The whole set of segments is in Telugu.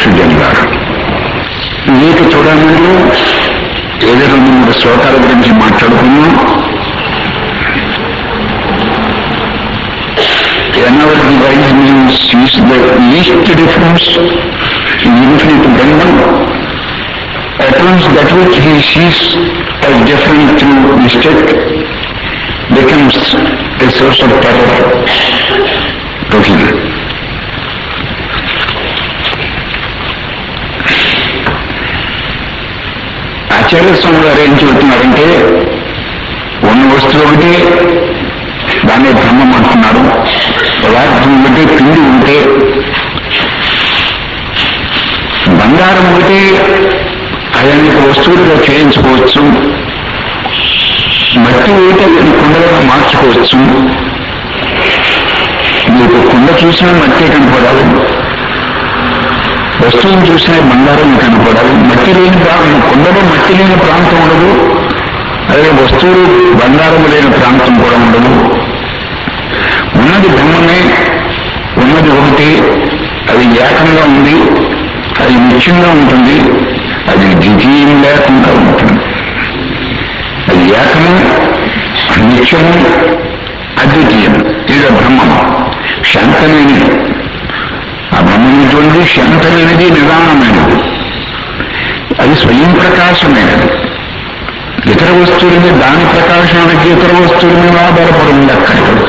చక్షుజంగారు వివేక చూడమనిలో ఏదో రెండు మూడు శ్లోకాల గురించి మాట్లాడుకున్నాం whenever the wise man sees the least difference in infinite Brahman, at once that which he sees as different through mistake becomes a source of terror to him. ఆచార్య స్వామి గారు ఏం చెబుతున్నారంటే ఉన్న వస్తువు ఒకటి దాన్ని బ్రహ్మం అంటున్నారు పదార్థం ఒకటి పిండి ఉంటే బంగారం ఒకటి అనేక వస్తువులుగా చేయించుకోవచ్చు మట్టి ఒకటి అది కుండలుగా మార్చుకోవచ్చు మీకు కుండ చూసినా మట్టి కనపడాలి వస్తువుని చూసినా బంగారం కనపడాలి మట్టి లేని ప్రాంతం కుండలో మట్టి లేని ప్రాంతం ఉండదు అదే వస్తువులు బంగారం లేని ప్రాంతం కూడా ఉండదు ఉన్నది బ్రహ్మమే ఉన్నది ఒకటి అది ఏకంగా ఉంది అది నిత్యంగా ఉంటుంది అది ద్వితీయం లేకుండా ఉంటుంది అది ఏకము నిత్యము అద్వితీయం ఇది బ్రహ్మం శాంతమైనది ఆ బ్రహ్మమైనటువంటి శాంతమైనది నిదానమైనది అది స్వయం ప్రకాశమైనది ఇతర వస్తువుల మీద దాని ప్రకాశానికి ఇతర వస్తువుల మీద ఆధారపడి ఉండక్కర్లేదు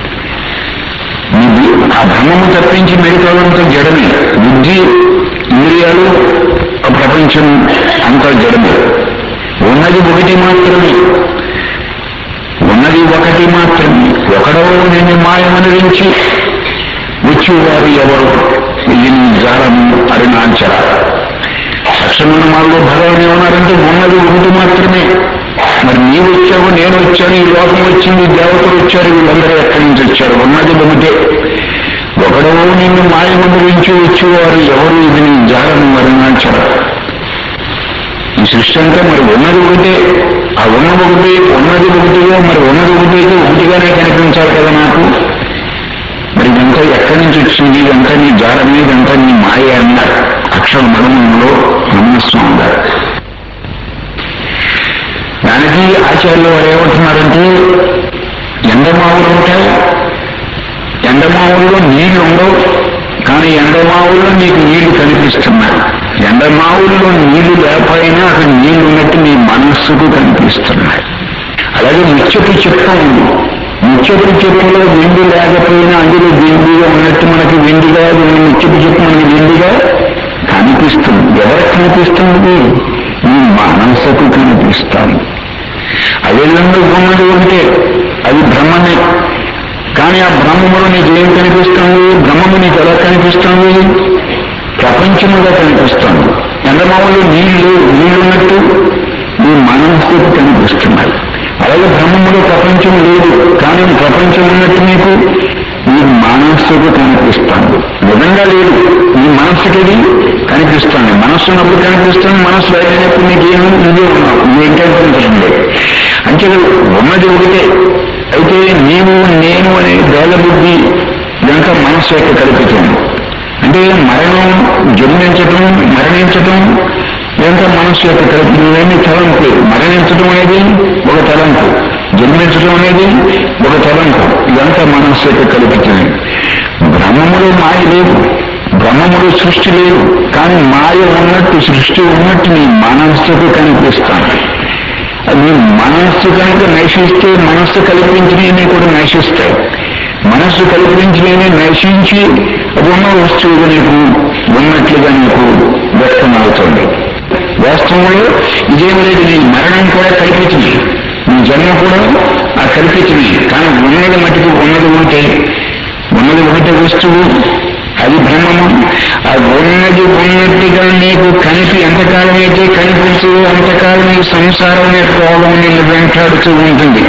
ఇది ఆ బ్రహ్మము తప్పించి మిగతాదంతా జడమే బుద్ధి ఇంద్రియాలు ఆ ప్రపంచం అంతా జడమే ఉన్నది ఒకటి మాత్రమే ఉన్నది ఒకటి మాత్రమే ఒకడో నేను మాయమనిరించి వచ్చేవారు ఎవరు ఇది నీ జాలము అరుణాచల లక్షణమాల్లో భగవాన్ ఏమన్నారంటే ఉన్నది ఒకటి మాత్రమే మరి నీవు వచ్చావు నేను వచ్చాను ఈ లోకం వచ్చింది దేవతలు వచ్చారు వీళ్ళందరూ ఎక్కడి నుంచి వచ్చారు ఉన్నది ఒకటే ఒకడో నిన్ను మాయమందురించి వచ్చేవారు ఎవరు ఇది నీ జాలము అరుణాచల ఈ సృష్టి అంతా మరి ఉన్నది ఒకటే ఆ ఉన్నది ఒకటి ఉన్నది ఒకటిగా మరి ఉన్నది ఒకటి అయితే ఒకటిగానే కనిపించాలి కదా నాకు మరి ఇదంతా ఎక్కడి నుంచి వచ్చింది ఇదంతా నీ జాలమే ఇదంతా నీ మాయ అన్నారు అక్షర మడమంలో నమ్మస్వామి గారు దానికి ఆచార్యులు వారు ఏమంటున్నారంటే ఎండమావులు ఉంటాయి ఎండమావుల్లో నీళ్లు ఉండవు కానీ ఎండమావుల్లో నీకు నీళ్లు కనిపిస్తున్నాయి ఎండమావుల్లో నీళ్లు లేకపోయినా అక్కడ నీళ్లు ఉన్నట్టు నీ మనస్సుకు కనిపిస్తున్నాయి అలాగే ముచ్చటి చిత్తం ఉంది ముచ్చటి చెప్పులో వెండి లేకపోయినా అందులో వెండిగా ఉన్నట్టు మనకి వెండిగా ముచ్చటి చెప్పు మనకి వెండిగా కనిపిస్తుంది ఎవరికి కనిపిస్తుంది నీ మనస్సుకు కనిపిస్తాను అదేళ్ళంలో ఉన్నది ఉంటే అది బ్రహ్మమే కానీ ఆ బ్రహ్మములో నీకు ఏం కనిపిస్తుంది బ్రహ్మము నీకు ఎలా కనిపిస్తుంది ప్రపంచముగా కనిపిస్తుంది ఎండమామలో నీళ్లు నీళ్లున్నట్టు నీ మనస్సుకు కనిపిస్తున్నాయి అలాగే బ్రహ్మములో ప్రపంచం లేదు కానీ ప్రపంచం ఉన్నట్టు నీకు నీ మనస్సుకు కనిపిస్తుంది నిజంగా లేదు నీ మనస్సుకి అది కనిపిస్తుంది మనస్సు ఉన్నప్పుడు కనిపిస్తుంది మనస్సు లేకపోతే నీకేమో నువ్వే ఉన్నావు నువ్వేం కనిపించండి అంటే ఉన్నది ఒకటే అయితే నీవు నేను అనే బుద్ధి ఇదంతా మనస్సు యొక్క కల్పితం అంటే మరణం జన్మించటం మరణించటం ఇదంతా మనస్సు యొక్క కల్పితం ఇవన్నీ తలంపు మరణించటం అనేది ఒక తలంపు జన్మించడం అనేది ఒక తలంపు ఇదంతా మనస్సు యొక్క కల్పితమే బ్రహ్మములో మాయ లేదు బ్రహ్మములో సృష్టి లేదు కానీ మాయ ఉన్నట్టు సృష్టి ఉన్నట్టు నీ మనస్సుకు కనిపిస్తాను అది మనస్సు కనుక నశిస్తే మనస్సు కల్పించినవి కూడా నశిస్తాయి మనస్సు కల్పించినవి నశించి అది ఉన్న వస్తువుగా నీకు ఉన్నట్లుగా నీకు వ్యక్తమవుతుంది వాస్తవంలో ఇదేం లేదు నీ మరణం కూడా కల్పించింది నీ జన్మ కూడా ఆ కల్పించింది కానీ ఉన్నది మటుకు ఉన్నది ఉంటే ఉన్నది ఒకటే వస్తువు అది బ్రహ్మము ఆ ఉన్నది ఉన్నట్టుగా నీకు కనిపి ఎంతకాలం అయితే కనిపించు అంతకాలం ఈ సంసారం అనే రోగం నిన్ను వెంటాడుతూ ఉంటుంది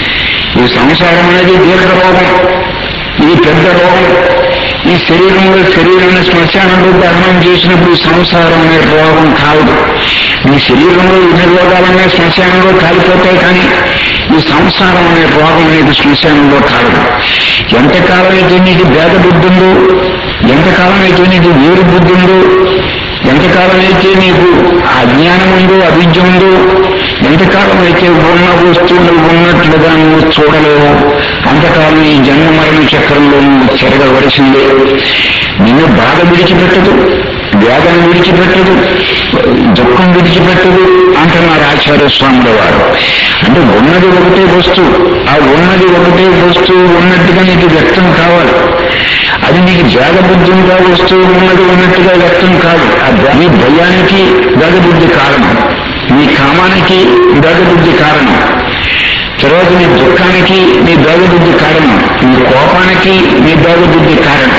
ఈ సంసారం అనేది దీర్ఘ రోగం ఇది పెద్ద రోగం ఈ శరీరంలో శరీరాన్ని శ్మశానంలో దహనం చేసినప్పుడు ఈ సంసారం అనే రోగం కాదు ఈ శరీరంలో ఎన్ని రోగాలనే శ్మశానంలో కాలిపోతాయి కానీ ఈ సంసారం అనే రోగం అనేది శ్మశానంలో కాదు ఎంతకాలం అయితే నీకు భేద బుద్ధి ఉందో ఎంతకాలం అయితే నీకు వేరు బుద్ధి ఉందో ఎంతకాలం అయితే నీకు అజ్ఞానం ఉందో అవిద్య ఉందో ఎంతకాలం అయితే ఉన్న వస్తువులు ఉన్నట్లుగా నువ్వు చూడలేవు అంతకాలం ఈ జన్మ మరణ చక్రంలో నువ్వు తిరగవలసిందే నిన్ను బాధ విడిచిపెట్టదు వేదన విడిచిపెట్టదు దుఃఖం విడిచిపెట్టదు అంటున్నారు ఆచార్య స్వాముల వారు అంటే ఉన్నది ఒకటే వస్తువు ఆ ఉన్నది ఒకటే వస్తువు ఉన్నట్టుగా నీకు వ్యక్తం కావాలి అది నీకు జాగబుద్ధంగా వస్తువు ఉన్నది ఉన్నట్టుగా వ్యక్తం కాదు ఆ ద- నీ భయానికి జాగబుద్ధి కారణం నీ కామానికి జాగబుద్ధి కారణం తర్వాత నీ దుఃఖానికి నీ దోగబుద్ధి కారణం నీ కోపానికి నీ దోగబుద్ధి కారణం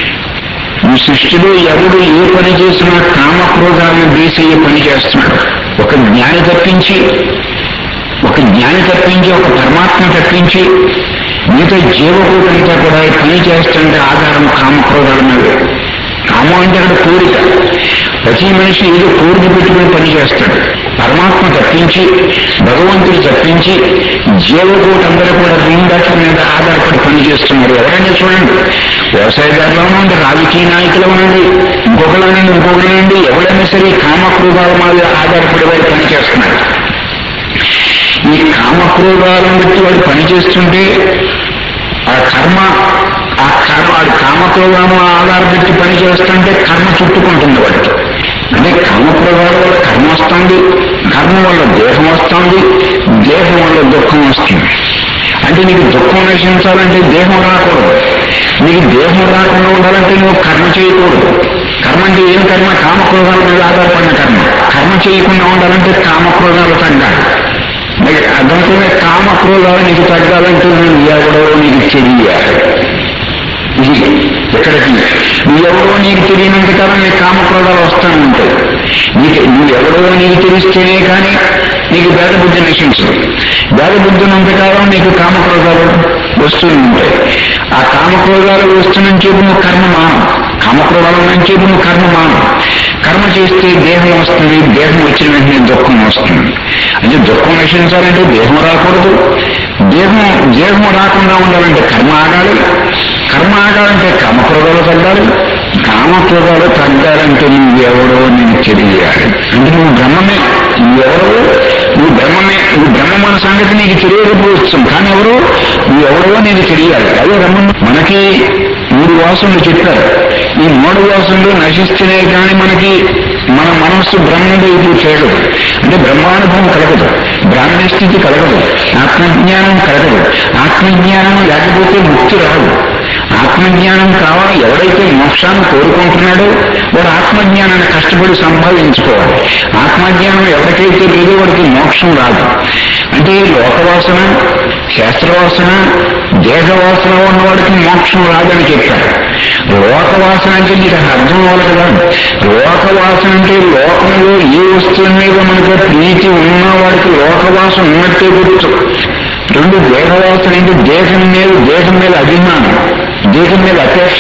ఈ సృష్టిలో ఎవడు ఏ పని చేసినా కామక్రోధాలను బేసయ్యే పని చేస్తున్నాడు ఒక జ్ఞాని తప్పించి ఒక జ్ఞాని తప్పించి ఒక పరమాత్మ తప్పించి మిగతా జీవకూటంతా కూడా ఈ పని చేస్తుంటే ఆధారం కామక్రోధాల మీద కామం అంటే అక్కడ కోరిక ప్రతి మనిషి ఏదో కోరిక పెట్టుకుని పని చేస్తాడు పరమాత్మ తప్పించి భగవంతుడు తప్పించి జీవకూటందరూ కూడా రెండట్ల మీద ఆధారపడి పని చేస్తున్నారు ఎవరైనా చూడండి వ్యవసాయదారులు ఉండండి రాజకీయ నాయకులు ఉండండి ఇంకొకళ్ళనండి ఇంకొకళ్ళనండి ఎవరైనా సరే ఈ కామక్రోధాల మీద ఆధారపడి వారు పని చేస్తున్నారు ఈ కామక్రోధాలను బట్టి వాడు పని చేస్తుంటే ఆ కర్మ ఆ కర్మ వాడి కామక్రోధాలను ఆధారపెట్టి పని చేస్తుంటే కర్మ చుట్టుకుంటుంది వాడికి అంటే కామక్రోధాల వల్ల కర్మ వస్తుంది కర్మ వల్ల దేహం వస్తుంది దేహం వల్ల దుఃఖం వస్తుంది అంటే నీకు దుఃఖం నశించాలంటే దేహం రాకూడదు నీకు దేహం రాకుండా ఉండాలంటే నువ్వు కర్మ చేయకూడదు కర్మ అంటే ఏం కర్మ కామక్రోధాల మీద ఆధారపడిన కర్మ కర్మ చేయకుండా ఉండాలంటే కామక్రోధాలు తగ్గాలి నీకు అర్థమవుతుంది కామక్రోధాలు నీకు తగ్గాలంటే నువ్వు ఎవడో నీకు తెలియాలి ఇది ఎక్కడికి నువ్వెవడో నీకు తెలియనంత కాలం నీకు కామక్రోధాలు వస్తూనే ఉంటాయి నీకు నువ్వెవడో నీకు తెలిస్తేనే కానీ నీకు భేద బుద్ధి నశించదు భేద బుద్ధి ఉన్నంతకాలం నీకు కామక్రోధాలు వస్తూనే ఉంటాయి ఆ కామక్రోధాలు వస్తున్నని చెప్పి నువ్వు కర్మ మానం కామక్రోధాలు ఉన్నని చెప్పి నువ్వు కర్మ మానం కర్మ చేస్తే దేహం వస్తుంది దేహం వచ్చిన వెంటనే దుఃఖం వస్తుంది అంటే దుఃఖం నశించాలంటే దేహం రాకూడదు దేహం దేహం రాకుండా ఉండాలంటే కర్మ ఆగాలి కర్మ ఆగాలంటే కామక్రోధాలు తగ్గాలి కామక్రోధాలు తగ్గాలంటే నువ్వెవడో నేను తెలియాలి అంటే నువ్వు బ్రహ్మమే నువ్వెవరో నువ్వు బ్రహ్మమే నువ్వు బ్రహ్మమైన సంగతి నీకు తెలియకపోవచ్చు కానీ ఎవరో నువ్వెవడో నీకు తెలియాలి అదే బ్రహ్మం మనకి మూడు వాసనలు చెప్పారు ఈ మూడు వాసనలు నశిస్తేనే కానీ మనకి మన మనస్సు బ్రహ్మంలో ఇది చేయదు అంటే బ్రహ్మానుభవం కలగదు బ్రాహ్మణ స్థితి కలగదు ఆత్మజ్ఞానం కలగదు ఆత్మజ్ఞానం లేకపోతే ముక్తి రాదు ఆత్మజ్ఞానం కావాలి ఎవడైతే మోక్షాన్ని కోరుకుంటున్నాడో వాడు ఆత్మజ్ఞానాన్ని కష్టపడి సంపాదించుకోవాలి ఆత్మజ్ఞానం ఎవరికైతే లేదో వాడికి మోక్షం రాదు అంటే లోకవాసన శాస్త్రవాసన దేహవాసన ఉన్నవాడికి మోక్షం రాదని చెప్పారు లోకవాసన అంటే నీకు అసలు అర్థం అవ్వాలి కదా లోకవాసన అంటే లోకంలో ఏ వస్తువు మీద మనకు ప్రీతి ఉన్నవాడికి లోకవాసన ఉన్నట్టే గుర్తు రెండు దేహవాసన అంటే దేహం మీద దేహం మీద అభిమానం దేహం మీద అపేక్ష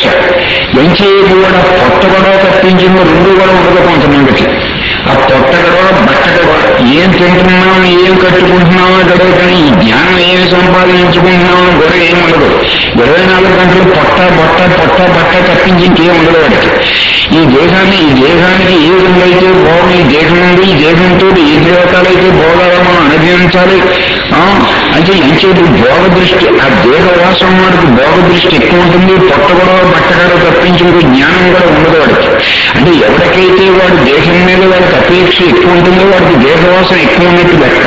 ఎంచేది కూడా పొట్ట కూడా తప్పించిందో రెండు కూడా ఉండదు కొంతమందికి ఆ పొట్ట గడవ బట్ట గడవ ఏం తింటున్నామో ఏం కట్టుకుంటున్నామో గడవ కానీ ఈ జ్ఞానం ఏం సంపాదించుకుంటున్నామో గొడవ ఏం ఉండదు ఇరవై నాలుగు గంటలు పొట్ట బొట్ట పొట్ట బట్ట తప్పించి ఇంకేం ఉండదు వాడికి ఈ దేహాన్ని ఈ దేహానికి ఏ విధంగా అయితే భోగం ఈ దేహం ఉంది ఈ దేహంతో ఏ దేవతాలైతే భోగాలు మనం అనుభవించాలి ఆ, అంటే ఎంచేపు భోగ దృష్టి ఆ దేహవాసం వాడికి భోగ దృష్టి ఎక్కువ ఉంటుంది పొట్ట కూడా బట్ట కూడా తప్పించి ఇంకో జ్ఞానం కూడా ఉండదు వాడికి అంటే ఎవరికైతే వాడి దేహం మీద వాడికి అపేక్ష ఎక్కువ ఉంటుందో వాడికి దేహవాసన ఎక్కువ ఉన్నట్టు లెక్క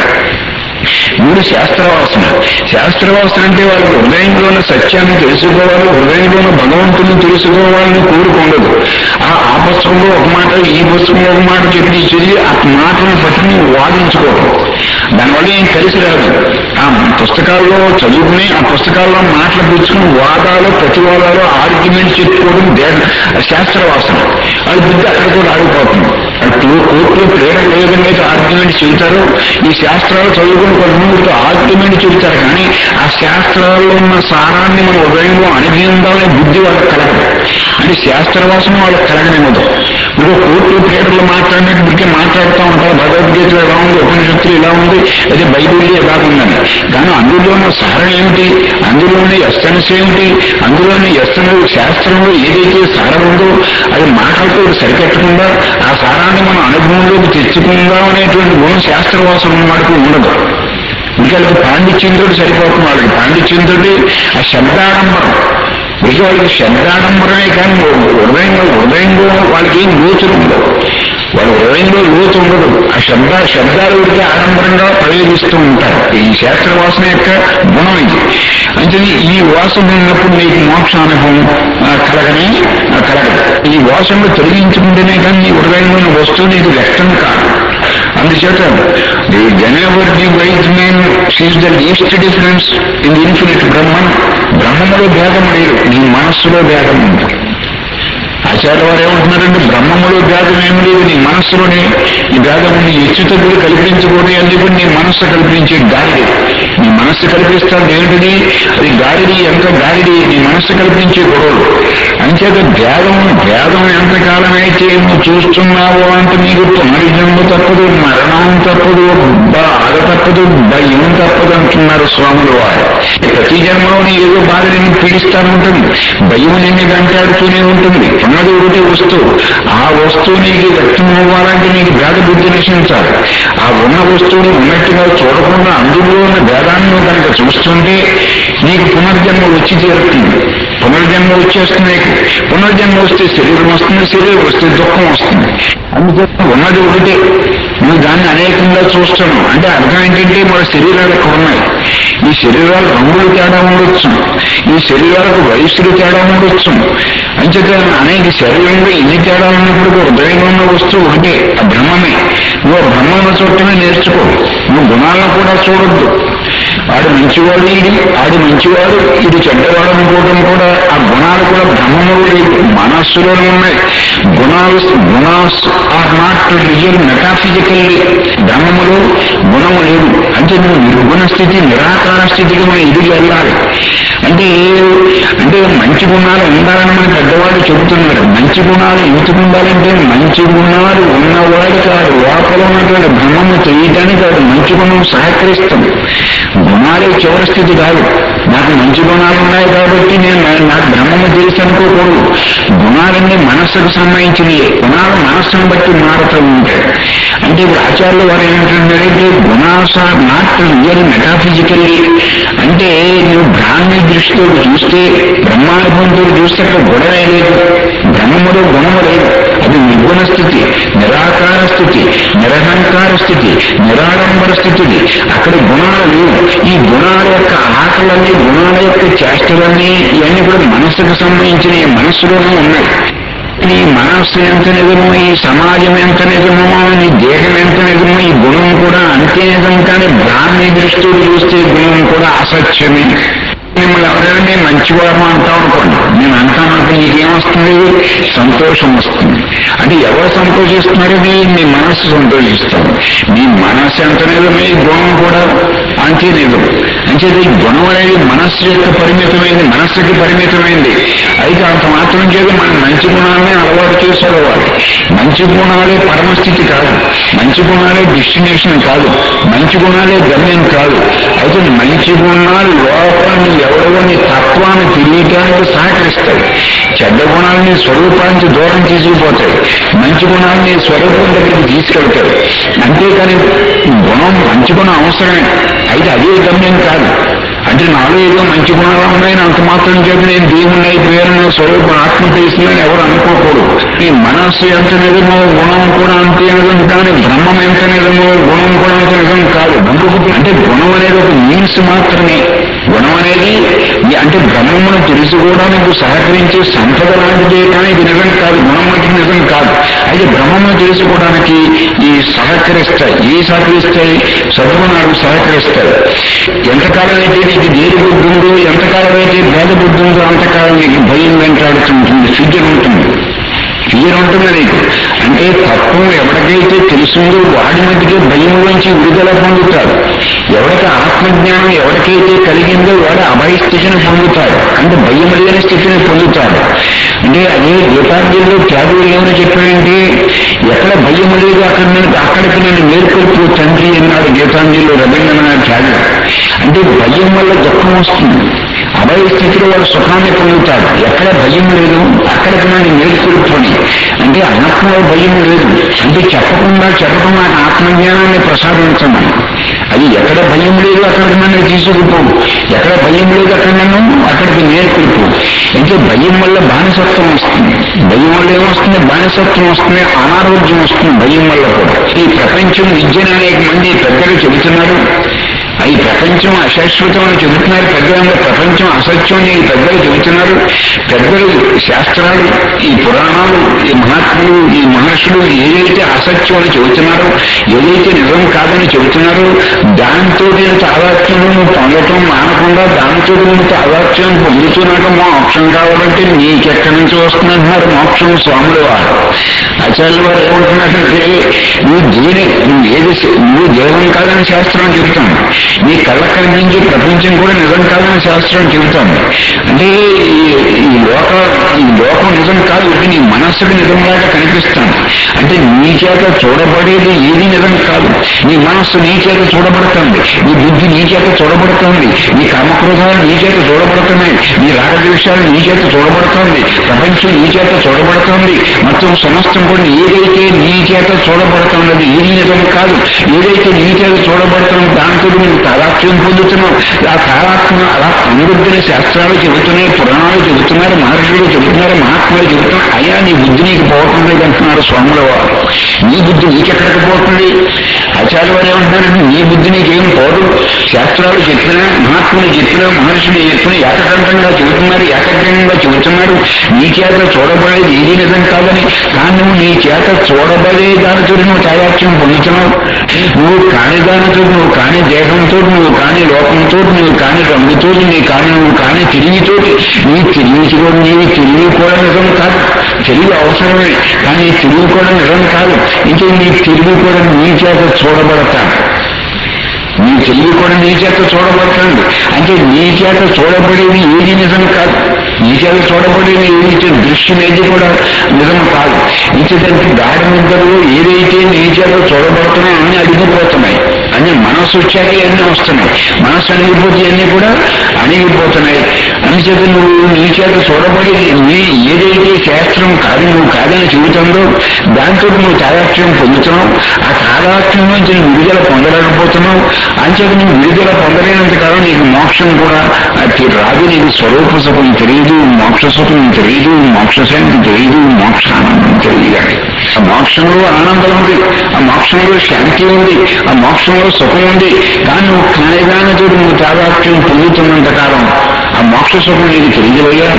మూడు శాస్త్రవాసన శాస్త్రవాసన అంటే వాళ్ళకి హృదయంలోని సత్యాన్ని తెలుసుకోవాలి హృదయంలోని భగవంతుని తెలుసుకోవాలని కోరుకుండదు ఆ ఆ పుస్తకంలో ఒక మాట ఈ పుస్తకంలో ఒక మాట చెప్పి చదివి ఆ మాటను పట్టుకుని వాదించుకోవడం దానివల్ల ఏం కలిసి రాదు ఆ పుస్తకాల్లో చదువుకుని ఆ పుస్తకాల్లో మాటలు పుచ్చుకుని వాదాలు ప్రతివాదాలు ఆర్గ్యుమెంట్ చెప్పుకోవడం దేహ శాస్త్రవాసన అది బుద్ధి అక్కడ కూడా ఆగిపోతుంది అప్పుడు కోర్టులో ప్రేరణ ఏ విధంగా అయితే ఆర్గ్యుమెంట్ చెబుతారో ఈ శాస్త్రాలు చదువుకుని కొంతమందితో ఆర్గ్యుమెంట్ చెబుతారు కానీ ఆ శాస్త్రాల్లో ఉన్న సారాన్ని మన ఉదయంలో అనుభవించాలనే బుద్ధి వాళ్ళకి కలగదు అంటే శాస్త్రవాసన వాళ్ళకి కలగనివ్వదు ఇప్పుడు కోర్టు ప్రేరలు మాట్లాడినట్టు బుద్ధి మాట్లాడుతూ ఉంటారు భగవద్గీత ఎలా ఉంది ఉపనిషత్తులు ఇలా ఉంది అదే బైబిల్ ఎలా ఉందని కానీ అందులో ఉన్న సారం ఏమిటి అందులో అందులోని ఎస్సెన్స్ ఏమిటి అందులోని ఎస్సెన్స్ శాస్త్రంలో ఏదైతే సారం ఉందో అది మాటలతో సరిపెట్టకుండా ఆ సారాన్ని మనం అనుభవంలోకి తెచ్చుకుందాం అనేటువంటి గుణం శాస్త్రవాసం వాడికి ఉండదు ఇంకా వాళ్ళకి పాండిత్యంతో సరిపోతుంది వాళ్ళకి పాండిత్యంతో ఆ శబ్దాడంబరం ఇక వాళ్ళకి శబ్దాడంబరమే కానీ హృదయంలో హృదయంలో వాళ్ళకి ఏం లోతులు ఉండవు వాళ్ళ హృదయంలో లోతు ఉండదు ఆ శబ్ద శబ్దాలు ఉడికి ఆడంబరంగా ప్రయోగిస్తూ ఉంటారు ఈ శాస్త్ర వాసన యొక్క గుణం ఇది అంటే ఈ వాసన ఉన్నప్పుడు నీకు మోక్షానుభవం ఆ, కలగనే ఆ, కలగదు ఈ వాసనలు తొలగించుకుంటేనే కానీ నీ హృదయంలోని వస్తువు నీకు వ్యక్తం కాదు అందుచేత the whenever the wise men sees the least difference in the infinite Brahman బ్రహ్మములో భేదం లేదు నీ మనస్సులో భేదం ఉంది ఆచార్య వారు ఏమంటున్నారంటే బ్రహ్మములో భేదం ఏమి లేదు నీ మనస్సులోనే ఈ భేదం ఉంది హెచ్చు తగ్గులు కల్పించకూడదు ఎందుకు నీ మనస్సు కల్పించే గాలిడి నీ మనస్సు కల్పిస్తాను ఏమిటిది అది గాలిడి ఎంత గాలిడి నీ మనస్సు కల్పించే గొడవలు అంచేత భేదం భేదం ఎంతకాలం అయితే నువ్వు చూస్తున్నావో అంటే నీకు పునర్జన్మ తప్పదు మరణం తప్పదు బాధ తప్పదు భయం తప్పదు అంటున్నారు స్వాములు వారు ప్రతి జన్మలోని ఏదో బాధ నిన్ను పీడిస్తూ ఉంటుంది భయం నిన్ను వెంటాడుతూనే ఉంటుంది ఉన్నది ఒకటి వస్తువు ఆ వస్తువు నీకు వ్యక్తం అవ్వాలంటే నీకు భేద బుద్ధి నశించాలి ఆ ఉన్న వస్తువుని ఉన్నట్టుగా చూడకుండా అందులో ఉన్న భేదాన్ని నువ్వు కనుక చూస్తుంటే నీకు పునర్జన్మ వచ్చి తీరుతుంది పునర్జన్మ వచ్చేస్తుంది నీకు పునర్జన్మ వస్తే శరీరం వస్తుంది శరీరం వస్తే దుఃఖం వస్తుంది అందుచేత ఉన్నది ఒకటే నువ్వు దాన్ని అనేకంగా చూస్తున్నావు అంటే అర్థం ఏంటంటే మన శరీరాలు ఇక్కడ ఉన్నాయి ఈ శరీరాలు రంగులు తేడా ఉండొచ్చు ఈ శరీరాలకు వయసులు తేడా ఉండొచ్చు అంచేత అనేక శరీరంలో ఎన్ని తేడాలు ఉన్నప్పుడు హృదయంలో ఉన్న వస్తువు ఒకటే ఆ బ్రహ్మమే నువ్వు ఆ బ్రహ్మను చూడటమే నేర్చుకో నువ్వు గుణాలను కూడా చూడొద్దు వాడు మంచివాడు ఇది ఆడు మంచివాడు ఇది చెడ్డవాడు అనుకోవడం కూడా ఆ గుణాలు కూడా బ్రహ్మములు లేదు మనస్సులోనే ఉన్నాయి గుణాలు gunas are not real metaphysical బ్రహ్మములో గుణము లేదు అంటే నువ్వు నిర్గుణ స్థితి నిరాకార స్థితికి మనం ఎదిగి వెళ్ళాలి అంటే అంటే మంచి గుణాలు ఉండాలని మన పెద్దవాళ్ళు చెబుతున్నారు మంచి గుణాలు ఎందుకు ఉండాలంటే మంచి గుణాలు ఉన్నవాడు కాదు లోపల ఉన్నటువంటి బ్రహ్మము తెలియటానికి కాదు మంచి గుణం సహకరిస్తుంది గుణాలే చివరి స్థితి కాదు నాకు మంచి గుణాలు ఉన్నాయి కాబట్టి నేను నా- నాకు బ్రహ్మము తెలుసు అనుకోకూడదు గుణాలన్నీ మనస్సుకు సంబంధించినవి గుణాలు మనస్సును బట్టి మారుతూ ఉంటాయి అంటే ఇప్పుడు ఆచార్యులు వారు ఏమంటున్నారంటే గుణాస నాట్ రియల్ మెటాఫిజికల్లీ అంటే నువ్వు బ్రాహ్మీ దృష్టితో చూస్తే బ్రహ్మానుభవంతో చూస్తే అక్కడ గొడవే లేదు బ్రహ్మములో గుణము లేదు అది నిర్గుణ స్థితి నిరాకార స్థితి నిరహంకార స్థితి నిరాడంబర స్థితి అక్కడ గుణాలు లేవు ఈ గుణాల యొక్క ఆటలన్నీ గుణాల యొక్క చేష్టలన్నీ ఇవన్నీ కూడా మనస్సుకు సంబంధించిన ఈ మనస్సులోనే ఉన్నాయి నీ మనస్సు ఎంత నిజమో ఈ సమాజం ఎంత నిజమో నీ దేహం ఎంత నిజమో ఈ గుణం కూడా అంతే నిజం కానీ బ్రాహ్మీ దృష్టితో చూస్తే గుణం కూడా అసత్యమే మిమ్మల్ని ఎవరైనా నేను మంచివారు అంటాం అనుకోండి నేను అంటాను అంటే నీకేమొస్తుంది సంతోషం వస్తుంది అంటే ఎవరు సంతోషిస్తున్నారు ఇది మీ మనస్సు సంతోషిస్తుంది మీ మనస్సు ఎంత నిజమే ఈ గుణం కూడా అంతే నిజం అంచేది ఈ గుణం అనేది మనస్సు యొక్క పరిమితమైంది మనస్సుకి పరిమితమైంది అయితే అంత మాత్రం చేత మనం మంచి గుణాలని అలవాటు చేసుకోవాలి మంచి గుణాలే పరమస్థితి కాదు మంచి గుణాలే డెస్టినేషన్ కాదు మంచి గుణాలే గమ్యం కాదు అయితే మంచి గుణాలు లోపల నీ ఎవరో నీ తత్వాన్ని తెలియటానికి సహకరిస్తాయి చెడ్డ గుణాలు నీ స్వరూపానికి దూరం తీసుకుపోతాయి మంచి గుణాలు నీ స్వరూపం దగ్గరికి తీసుకెళ్తాయి అంతేకాని గుణం మంచి గుణం అవసరమే అయితే అదే గమ్యం కాదు అంటే నాలో ఏదో మంచి గుణాలు ఉన్నాయని అంత మాత్రం చేత నేను దేవుణ్ణి అయిపోయాను నా స్వరూపం ఆత్మ తెలిసిందని ఎవరు అనుకోకూడదు ఈ మనస్సు ఎంత నిజమో గుణం కూడా అంతే నిజం కానీ బ్రహ్మం ఎంత నిజమో గుణం కూడా అంత నిజం కాదు అందుకు అంటే గుణం అనేది ఒక మీన్స్ మాత్రమే గుణం అనేది ఈ అంటే బ్రహ్మమును తెలుసుకోవడానికి సహకరించే సంపద లాంటిదే కానీ ఇది నిజం కాదు గుణం అంటే నిజం కాదు అయితే బ్రహ్మమును తెలుసుకోవడానికి ఈ సహకరిస్తాయి ఏ సహకరిస్తాయి సద్గుణాలు సహకరిస్తాయి ఎంతకాలం అయితే నీకు దేని బుద్ధి ఉందో ఎంతకాలం అయితే భేద బుద్ధి ఉందో అంతకాలం నీకు భయం వెంటాడుతుంటుంది ఫిజర్ ఉంటుంది ఫియర్ ఉంటుంది నీకు అంటే తత్వం ఎవరికైతే తెలుసుందో వాడి మధ్యకే భయంలోంచి విడుదల పొందుతాడు ఎవరికి ఆత్మజ్ఞానం ఎవరికైతే కలిగిందో వాడు అభయ స్థితిని పొందుతాడు అంటే భయం లేని స్థితిని పొందుతాడు అంటే అదే గీతాంజలిలో త్యాగులు ఏమని చెప్పాడంటే ఎక్కడ భయం లేదు అక్కడ నేను అక్కడికి నేను మేల్కొల్పు తండ్రి అన్నాడు గీతాంజలిలో రవీంద్రనాథ్ త్యాగులు అంటే భయం వల్ల దుఃఖం వస్తుంది ఆ అభయ స్థితిలో వాళ్ళు సుఖాన్ని పొందుతారు ఎక్కడ భయం లేదు అక్కడికి నన్ను మేలుకొలుపుకొని అంటే ఆత్మలో భయం లేదు అంటే చెప్పకుండా చెప్పడం నాకు ఆత్మజ్ఞానాన్ని ప్రసాదించమని అది ఎక్కడ భయం లేదు అక్కడికి నన్ను తీసుకుపో ఎక్కడ భయం లేదు అక్కడ నన్ను అక్కడికి నేర్కొలుపు అంటే భయం వల్ల బానిసత్వం వస్తుంది భయం వల్ల ఏమొస్తుంది బానిసత్వం వస్తుంది అనారోగ్యం వస్తుంది భయం వల్ల కూడా ఈ ప్రపంచం విద్యను అనేక మంది పెద్దలు చెబుతున్నారు ఈ ప్రపంచం అశాశ్వతం అని చెబుతున్నారు పెద్దలు ప్రపంచం అసత్యం అని ఈ పెద్దలు చెబుతున్నారు పెద్దలు శాస్త్రాలు ఈ పురాణాలు ఈ మహాత్ములు ఈ మహర్షులు ఏదైతే అసత్యం అని చెబుతున్నారో ఏదైతే నిజం కాదని చెబుతున్నారో దాంతో నేను తాదాత్మ్యం పొందటం మానకుండా దాంతో నేను తాదాత్మ్యం పొందుతున్నాక మోక్షం కావాలంటే నీకెక్కడి నుంచి వస్తుందంటున్నారు మోక్షం స్వాములు వారు ఆచార్యుల వారు ఏమంటున్నారంటే నువ్వు దీని నువ్వు ఏది నువ్వు దేవం కాదని శాస్త్రం చెబుతాను నీ కళ్ళ కనిపించే ప్రపంచం కూడా నిజం కాదని శాస్త్రం చెబుతాను అంటే ఈ- ఈ లోక ఈ లోకం నిజం కాదు ఇది నీ మనస్సుకు నిజంలాగా కనిపిస్తాను అంటే నీ చేత చూడబడేది ఏది నిజం కాదు నీ మనస్సు నీ చేత చూడబడుతుంది నీ బుద్ధి నీ చేత చూడబడుతుంది నీ కామక్రోధాలు నీ చేత చూడబడుతున్నాయి నీ రాగద్వేషాలు నీ చేత చూడబడుతుంది ప్రపంచం నీ చేత చూడబడుతుంది మొత్తం సమస్తం కూడా ఏదైతే నీ చేత చూడబడుతున్నది ఏది నిజం కాదు ఏదైతే నీ చేత చూడబడుతుందో దాంతో నువ్వు తాదాత్మ్యం పొందుతున్నావు ఆ తాదాత్మ్యం అలా పొందొద్దని శాస్త్రాలు చెబుతున్నాయి పురాణాలు చెబుతున్నారు మహర్షులు చెబుతున్నారు మహాత్ములు చెబుతున్నారు అయ్యా నీ బుద్ధి నీకు పోవటం లేదంటున్నారు స్వాముల వారు నీ బుద్ధి నీకెక్కడికి పోతుంది ఆచార్య వారు ఏమంటున్నారంటే నీ బుద్ధి నీకేం పోదు శాస్త్రాలు చెప్పినా మహాత్ములు చెప్పినా మహర్షులు చెప్పినా ఏకకంఠంగా చెబుతున్నారు ఏకగ్రంగా చెబుతున్నారు నీ చేత చూడబడేది ఏది నిజం కాదని కానీ నువ్వు నీ చేత చూడబడే దానితో నువ్వు తాయాత్యం పొందుతున్నావు నువ్వు కాని దానితో నువ్వు కాని దేహంతో నువ్వు కాని లోకంతో నువ్వు కాని రంగుతో నీ కాని నువ్వు కాని తిరిగితోటి నీ తిరిగి కూడా నీ తిరిగి కూడా నిజం కాదు తెలివి అవసరమే కానీ తిరిగి కూడా నిజం కాదు ఇంకే నీ తిరిగి కూడా నీ చేత చూడబడతాను నీ చెల్లి కూడా నీ చేత చూడబడుతుంది అంటే నీ చేత చూడబడేది ఏది నిజం కాదు నీ చేత చూడబడేది ఏది దృశ్యం ఏది కూడా నిజం కాదు ఇంకేదానికి గాఢ నిద్రలో ఏదైతే నీ చేత చూడబడుతున్నాయో అన్ని అడిగిపోతున్నాయి అన్ని మనసు వచ్చాక అన్నీ వస్తున్నాయి మనసు అణిగిపోతే అన్నీ కూడా అణిగిపోతున్నాయి అందుచేత నువ్వు నీ చేత చూడబడేది నీ ఏదైతే శాస్త్రం కాదు నువ్వు కాదని చెబుతుందో దాంతో నువ్వు తాదాత్మ్యం పొందుతున్నావు ఆ తాదాత్మ్యం నుంచి నువ్వు విడుదల పొందలేకపోతున్నావు అంచేత నువ్వు విడుదల పొందలేనంత కాలం నీకు మోక్షం కూడా అది రాదు నీకు స్వరూప సుఖం తెలియదు మోక్ష సుఖం తెలియదు మోక్ష శాంతి తెలియదు మోక్ష ఆనందం తెలియదు ఆ మోక్షంలో ఆనందం ఉంది ఆ మోక్షంలో శాంతి ఉంది ఆ మోక్షంలో సుఖం ఉంది కానీ నువ్వు కానిదానితో నువ్వు తాదాత్మ్యం పొందుతున్నంత కాలం ఆ మోక్ష సుఖం నీకు తెలియదయ్యా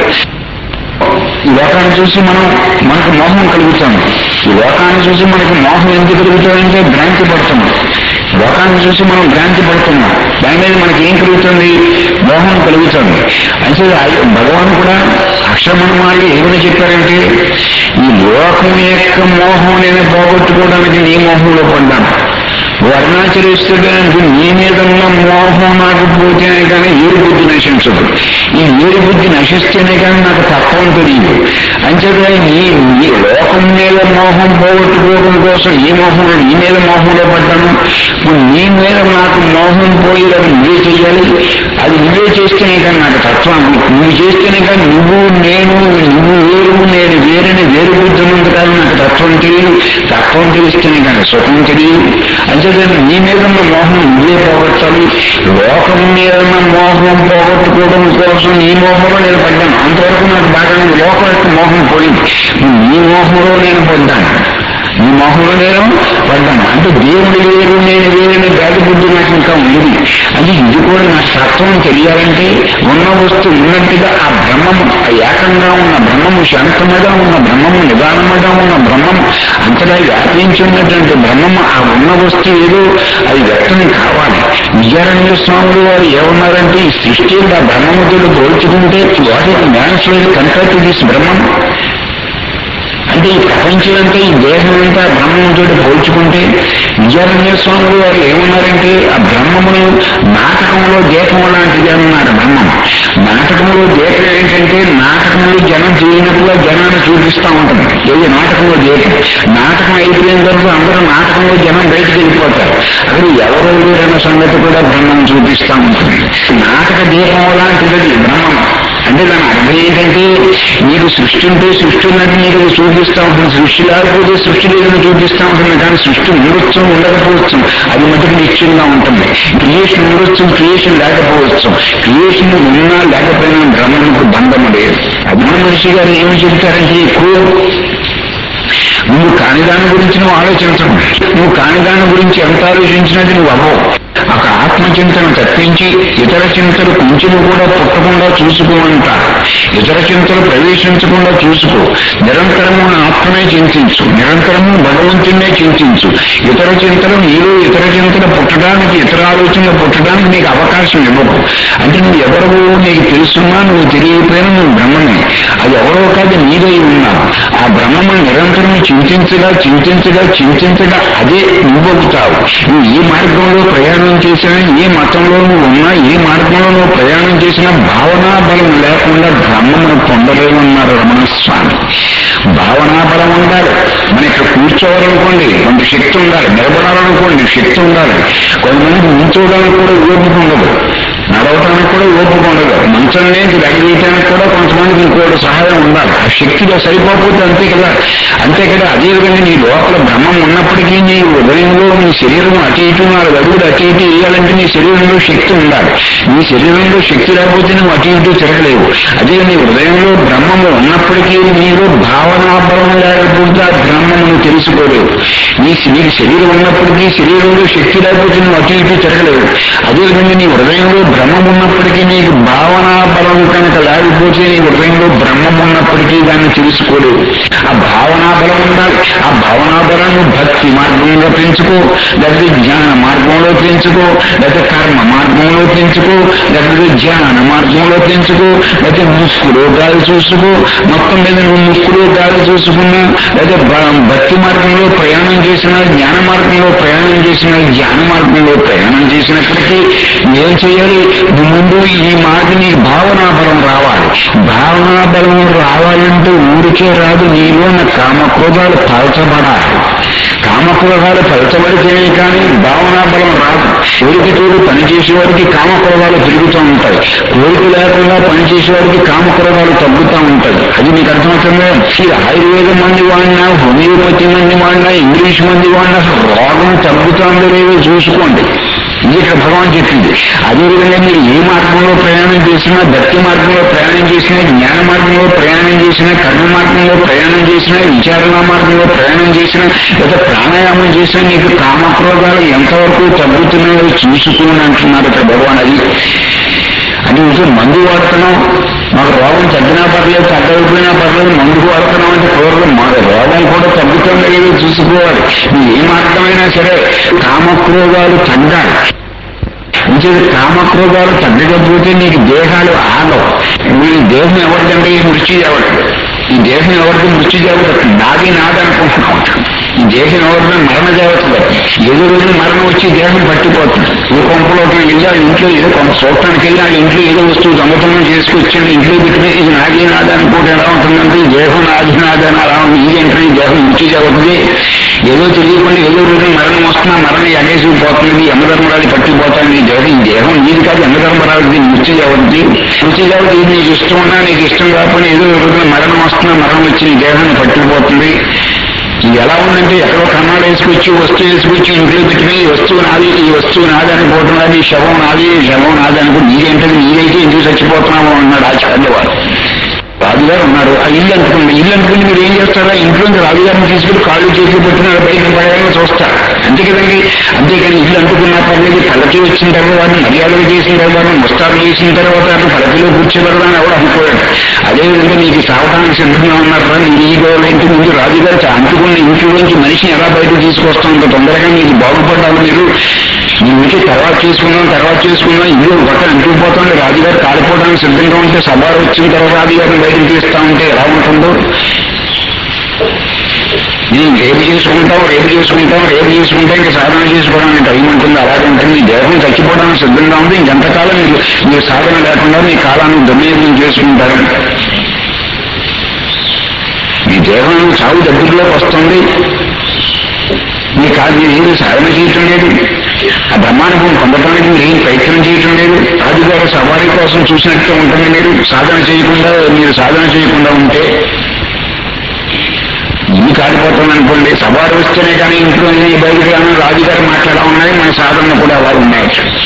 ఈ లోకాన్ని చూసి మనం మనకు మోహం కలుగుతుంది ఈ లోకాన్ని చూసి మనకు మోహం ఎందుకు కలుగుతుందంటే భ్రాంతి పడుతున్నాం లోకాన్ని చూసి మనం భ్రాంతి పడుతున్నాం దాని మీద మనకి ఏం కలుగుతుంది మోహం కలుగుతుంది అంటే ఆ- భగవాన్ కూడా అక్షరమణ వాళ్ళు ఏమని చెప్పారంటే ఈ లోకం యొక్క మోహం నేను పోగొట్టుకోవడానికి నీ మోహంలో పడ్డాను వర్ణాచరిస్తుడానికి నీ మీద ఉన్న మోహం నాకు పోతేనే కానీ ఏడు బుద్ధి నశించదు ఈ ఏడు బుద్ధి నశిస్తేనే కానీ నాకు తత్వం తెలియదు అంచేత ఈ ఈ లోకం మీద మోహం పోగొట్టుకోవడం కోసం ఈ మోహంలో నీ మీద మోహంలో పడ్డాను ఇప్పుడు నీ మీద నాకు మోహం పోయి అది నువ్వే చేయాలి అది నువ్వే చేస్తేనే కానీ నాకు తత్వం నువ్వు చేస్తేనే కానీ నువ్వు నేను నువ్వు వేరు నేను వేరని వేరు బుద్ధి ఉంది కానీ నాకు తత్వం తెలియదు తత్వం తెలిస్తేనే కానీ సుఖం తెలియదు అంచేత నీ మీద ఉన్న మోహం నువ్వే పోగొట్టాలి లోకం మీద ఉన్న మోహం పోగొట్టుకోవడం కోసం నీ మోహంలో నేను పడ్డాను అంతవరకు నాకు బాగా లోకం యొక్క మోహం పోయింది నీ మోహంలో నేను పొందాను ఈ మోహంలో నేను పడ్డాను అంటే దేవుడు వేరు నేను వేరని భేద బుద్ధి నాకు ఇంకా ఉంది అది ఇది కూడా నా తత్వం తెలియాలంటే ఉన్న వస్తువు ఉన్నట్టుగా ఆ బ్రహ్మము ఆ ఏకంగా ఉన్న బ్రహ్మము శాంతముగా ఉన్న బ్రహ్మము నిదానముగా ఉన్న బ్రహ్మము అంతగా వ్యాపించి ఉన్నటువంటి బ్రహ్మము ఆ ఉన్న వస్తువు ఏదో అది వ్యక్తం కావాలి విజయారణ్య స్వాములు వారు ఏమన్నారంటే ఈ సృష్టి ఆ బ్రహ్మముతో పోల్చుకుంటే వాటి man's compare to this Brahmam అంటే ఈ ప్రపంచం అంతా ఈ దేహం అంతా బ్రహ్మంతో పోల్చుకుంటే విజయారణ్య స్వాములు వారు ఏమన్నారంటే ఆ బ్రహ్మమును నాటకంలో దీపం లాంటిది అన్నారు బ్రహ్మం నాటకంలో దీపం ఏంటంటే నాటకంలో జనం చేయనట్టుగా జనాన్ని చూపిస్తూ ఉంటుంది ఏది నాటకంలో దీపం నాటకం అయిపోయిన తర్వాత అందరూ నాటకంలో జనం బయటకు వెళ్ళిపోతారు అక్కడ ఎవరు లేరన్న సంగతి కూడా బ్రహ్మం చూపిస్తూ ఉంటుంది నాటక దీపం లాంటిది అది బ్రహ్మం అంటే ఏంటంటే నీకు సృష్టి ఉంటే సృష్టి ఉన్నట్టు నీకు అది చూపిస్తా ఉంటుంది సృష్టి లేకపోతే సృష్టి లేదని చూపిస్తా ఉంటుంది కానీ సృష్టి ఉండొచ్చు ఉండకపోవచ్చు అది మటుకు నిశ్చయంగా ఉంటుంది క్రియేషన్ ఉండొచ్చు క్రియేషన్ లేకపోవచ్చు క్రియేషన్ ఉన్నా లేకపోయినా బ్రహ్మకు బంధం లేదు అభిన మనిషి గారు ఏమి చెబుతారంటే ఎక్కువ నువ్వు కాని దాని గురించి నువ్వు ఆలోచించవు నువ్వు కాని దాని గురించి ఎంత ఆలోచించినది నువ్వు అవ్వవు ఒక ఆత్మచింతన తప్పించి ఇతర చింతలు కొంచెం కూడా పుట్టకుండా చూసుకోమంట ఇతర చింతలు ప్రవేశించకుండా చూసుకో నిరంతరము నా ఆత్మనే చింతించు నిరంతరము భగవంతున్నే చింతించు ఇతర చింతలు నీలో ఇతర చింతలు పుట్టడానికి ఇతర ఆలోచనలు పుట్టడానికి నీకు అవకాశం ఇవ్వకు అంటే నువ్వు ఎవరు నీకు తెలుసున్నా నువ్వు తెలియకపోయినా నువ్వు బ్రహ్మమే అది ఎవరో కాదు నీదై ఉన్నావు ఆ బ్రహ్మము నిరంతరం చింతించగా చింతించగా చింతించగా అదే నువ్వవుతావు నువ్వు ఈ మార్గంలో ప్రయాణం చేసినా ఏ మతంలో నువ్వు ఉన్నా ఏ మార్గంలో నువ్వు ప్రయాణం చేసినా భావనా బలం లేకుండా బ్రహ్మను పొందలేమన్నారు రమణ స్వామి భావనా బలం ఉండాలి మన ఇక్కడ కూర్చోవాలనుకోండి కొంత శక్తి ఉండాలి నిలబడాలనుకోండి శక్తి ఉండాలి కొంతమంది నిల్చోవడానికి కూడా ఓపిక ఉండదు నడవటానికి కూడా ఓపిక ఉండదు మంచం నుంచి లెగదీయటానికి కూడా కొంతమందికి ఇంకోటి సహాయం ఉండాలి ఆ శక్తిలో సరిపోకపోతే అంతే కదా అంతే కదా అదేవిధంగా నీ లోపల బ్రహ్మం ఉన్నప్పటికీ నీ హృదయంలో నీ శరీరం అటు ఇటు నాలుగు అడుగులు అటు ఇటు వేయాలంటే నీ శరీరంలో శక్తి ఉండాలి నీ శరీరంలో శక్తి లేకపోతే నువ్వు అటు ఇటు తిరగలేవు అదే నీ హృదయంలో బ్రహ్మము ఉన్నప్పటికీ నీలో భావనాబలం లేకపోతే ఆ బ్రహ్మము నువ్వు తెలుసుకోలేవు నీ నీకు శరీరం ఉన్నప్పటికీ శరీరంలో శక్తి లేకపోతే నువ్వు అటు ఇటు తిరగలేవు అదేవిధంగా నీ హృదయంలో బ్రహ్మం ఉన్నప్పటికీ నీకు భావనా బలం కనుక లేకపోతే నీ హృదయంలో బ్రహ్మం ఉన్నప్పటికీ దాన్ని తెలుసుకోలేవు ఆ భావనా బలం ఉండాలి ఆ భావనా బలాన్ని భక్తి మార్గంలో పెంచుకో లేకపోతే జ్ఞాన మార్గంలో పెంచుకో లేకపోతే కర్మ మార్గంలో పెంచుకో లేకపోతే జ్ఞాన మార్గంలో పెంచుకో లేకపోతే ముసుకులో గాలి చూసుకో మొత్తం మీద నువ్వు ముసుకులో గాలి చూసుకున్నా లేకపోతే బ- భక్తి మార్గంలో ప్రయాణం చేసినా జ్ఞాన మార్గంలో ప్రయాణం చేసినా జ్ఞాన మార్గంలో ప్రయాణం చేసినప్పటికీ ఏం చేయాలి నువ్వు ముందు ఈ మాట నీ భావనా బలం రావాలి భావనా బలం రావాలంటే ఊరికే రాదు నీలో ఉన్న కామక్రోధాలు పరచబడాలి కామక్రోధాలు పరచబడితేనే కానీ భావనా బలం రాదు కోరిక తోడు పనిచేసే వారికి కామక్రోధాలు పెరుగుతూ ఉంటాయి కోరిక లేకుండా పనిచేసే వారికి కామక్రోధాలు తగ్గుతూ ఉంటాయి అది మీకు అర్థమవుతుందా ఈ ఆయుర్వేద మంది వాడినా హోమియోపతి మంది వాడినా ఇంగ్లీష్ మంది వాడినా అసలు రోగం తగ్గుతుందో లేదో చూసుకోండి ఇది ఇక్కడ భగవాన్ చెప్పింది అదేవిధంగా మీరు ఏ మార్గంలో ప్రయాణం చేసినా భక్తి మార్గంలో ప్రయాణం చేసినా జ్ఞాన మార్గంలో ప్రయాణం చేసినా కర్మ మార్గంలో ప్రయాణం చేసినా విచారణ మార్గంలో ప్రయాణం చేసినా లేదా ప్రాణాయామం చేసినా నీకు కామక్రోధాలు ఎంతవరకు తగ్గుతున్నాయో చూసుకుని అంటున్నారు ఇక్కడ భగవాన్ అది అది ఇంకా మందు వాడుతున్నాం మాకు రోగం తగ్గినా పర్లేదు తగ్గకపోయినా పర్లేదు మందు వాడుతున్నాం అంటే పూర్వం మా రోగం కూడా తగ్గుతుందో లేదో చూసుకోవాలి నువ్వు ఏ మార్గమైనా సరే కామక్రోధాలు తగ్గాలి ఇంకేది కామక్రోధాలు తగ్గకపోతే నీకు దేహాలు ఆగవు నీ దేహం ఎవరికంటే ఈ మృత్యు ఎవరికి ఈ దేహం ఎవరికి మృత్యు దేవత నాది నాదనుకుంటున్నాం ఈ దేహం ఎవరిని మరణ దేవతలు ఏదో రోజు మరణం వచ్చి దేహం పట్టిపోతుంది ఏ కొంపలోకి వెళ్ళా ఇంట్లో ఏదో కొంత చూడటానికి వెళ్ళి ఆ ఇంట్లో ఏదో వస్తువు దొంగతనం చేసుకొచ్చాడు ఇంట్లో పెట్టుకుని ఇది నాది నాది అనుకుంటే ఎలా ఉంటుందంటే ఈ దేహం నాది నాది అని అలా ఉంది ఇది అంటే ఈ దేహం మృత్యు దేవతది ఏదో తెలియకుండా ఏదో రోజు మరణం వస్తున్నా మరణం ఎగేసి పోతుంది యమధర్మరాజు పట్టిపోతాను ఈ దేహం ఈ దేహం నీది కాదు యమధర్మరాజుది మృత్యు దేవతది మృత్యు దేవత ఇది నీకు ఇష్టం ఉన్నా నీకు ఇష్టం కాకపోయినా ఏదో రోజున మరణం వస్తున్నా మరణం వచ్చి నీ దేహాన్ని పట్టుకుపోతుంది ఇది ఎలా ఉందంటే ఎక్కడో కన్నాడు వేసుకొచ్చి వస్తువు వేసుకొచ్చి ఇంట్లో పెట్టుకుని ఈ వస్తువు నాది ఈ వస్తువు నాది అనుకోవటం ఈ శవం నాది ఈ శవం నాది అనుకో నీదేంటది నీదైతే ఎందుకు చచ్చిపోతున్నావు అన్నాడు ఆచార్య వారు రాజుగారు ఉన్నారు ఆ ఇల్లు అనుకోండి ఇల్లు అనుకుని మీరు ఏం చేస్తారా ఇంట్లోంచి రాజుగారిని తీసుకుని కాళ్ళు చేతులు పెట్టిన బయట పడేయాలని చూస్తారు అంతే కదండి అంతేకాని ఇల్లు అంటుకున్నా పర్లేదు పల్లకి వచ్చిన తర్వాత మర్యాదలు చేసిన తర్వాత ముస్తాబు చేసిన తర్వాత పల్లకిలో కూర్చోబెడదాని ఎవడు అనుకోలేడు అదేవిధంగా నీకు సావడానికి సిద్ధంగా ఉన్నారా నీకు ఈ గోల ఇంటి ముందు రాజుగారు అంటుకున్న ఇంట్లోంచి మనిషిని ఎలా బయట తీసుకొస్తాం అంత తొందరగా నీకు బాగుపడ్డాలి మీరు నీ ఇంటి తర్వాత చేసుకుందాం తర్వాత చేసుకుందాం ఇల్లు పక్కన అంటుకుపోతుంది రాజుగారు కాలిపోవడానికి సిద్ధంగా ఉంటే సభారు వచ్చిన తర్వాత రాజుగారిని బయటకు తీస్తా ఉంటే ఎలా ఉంటుందో నేను రేపు చేసుకుంటాం రేపు చేసుకుంటాం రేపు చేసుకుంటే ఇంకా సాధన చేసుకోవడానికి టైం ఉంటుంది అలాగే ఉంటుంది మీ దేహం చచ్చిపోవడానికి సిద్ధంగా ఉంది ఇంకెంతకాలం మీరు మీరు సాధన లేకుండా మీ కాలాన్ని దుర్వినియోగం చేసుకుంటారు మీ దేహం చావు దగ్గరలోకి వస్తుంది మీ కాదు మీరు ఏది సాధన చేయటం లేదు ఆ బ్రహ్మానుభవం పొందడానికి మీరు ఏం ప్రయత్నం చేయటం లేదు రాజుగారు సవారీ కోసం చూసినట్టు ఉంటుంది మీరు సాధన చేయకుండా మీరు సాధన చేయకుండా ఉంటే ఇల్లు కాలిపోతుంది అనుకోండి సవారు వస్తేనే కానీ ఇంట్లో నుంచి బయటకు రాను రాజుగారు మాట్లాడా ఉన్నాయి మన సాధనలు కూడా అలా ఉన్నాయి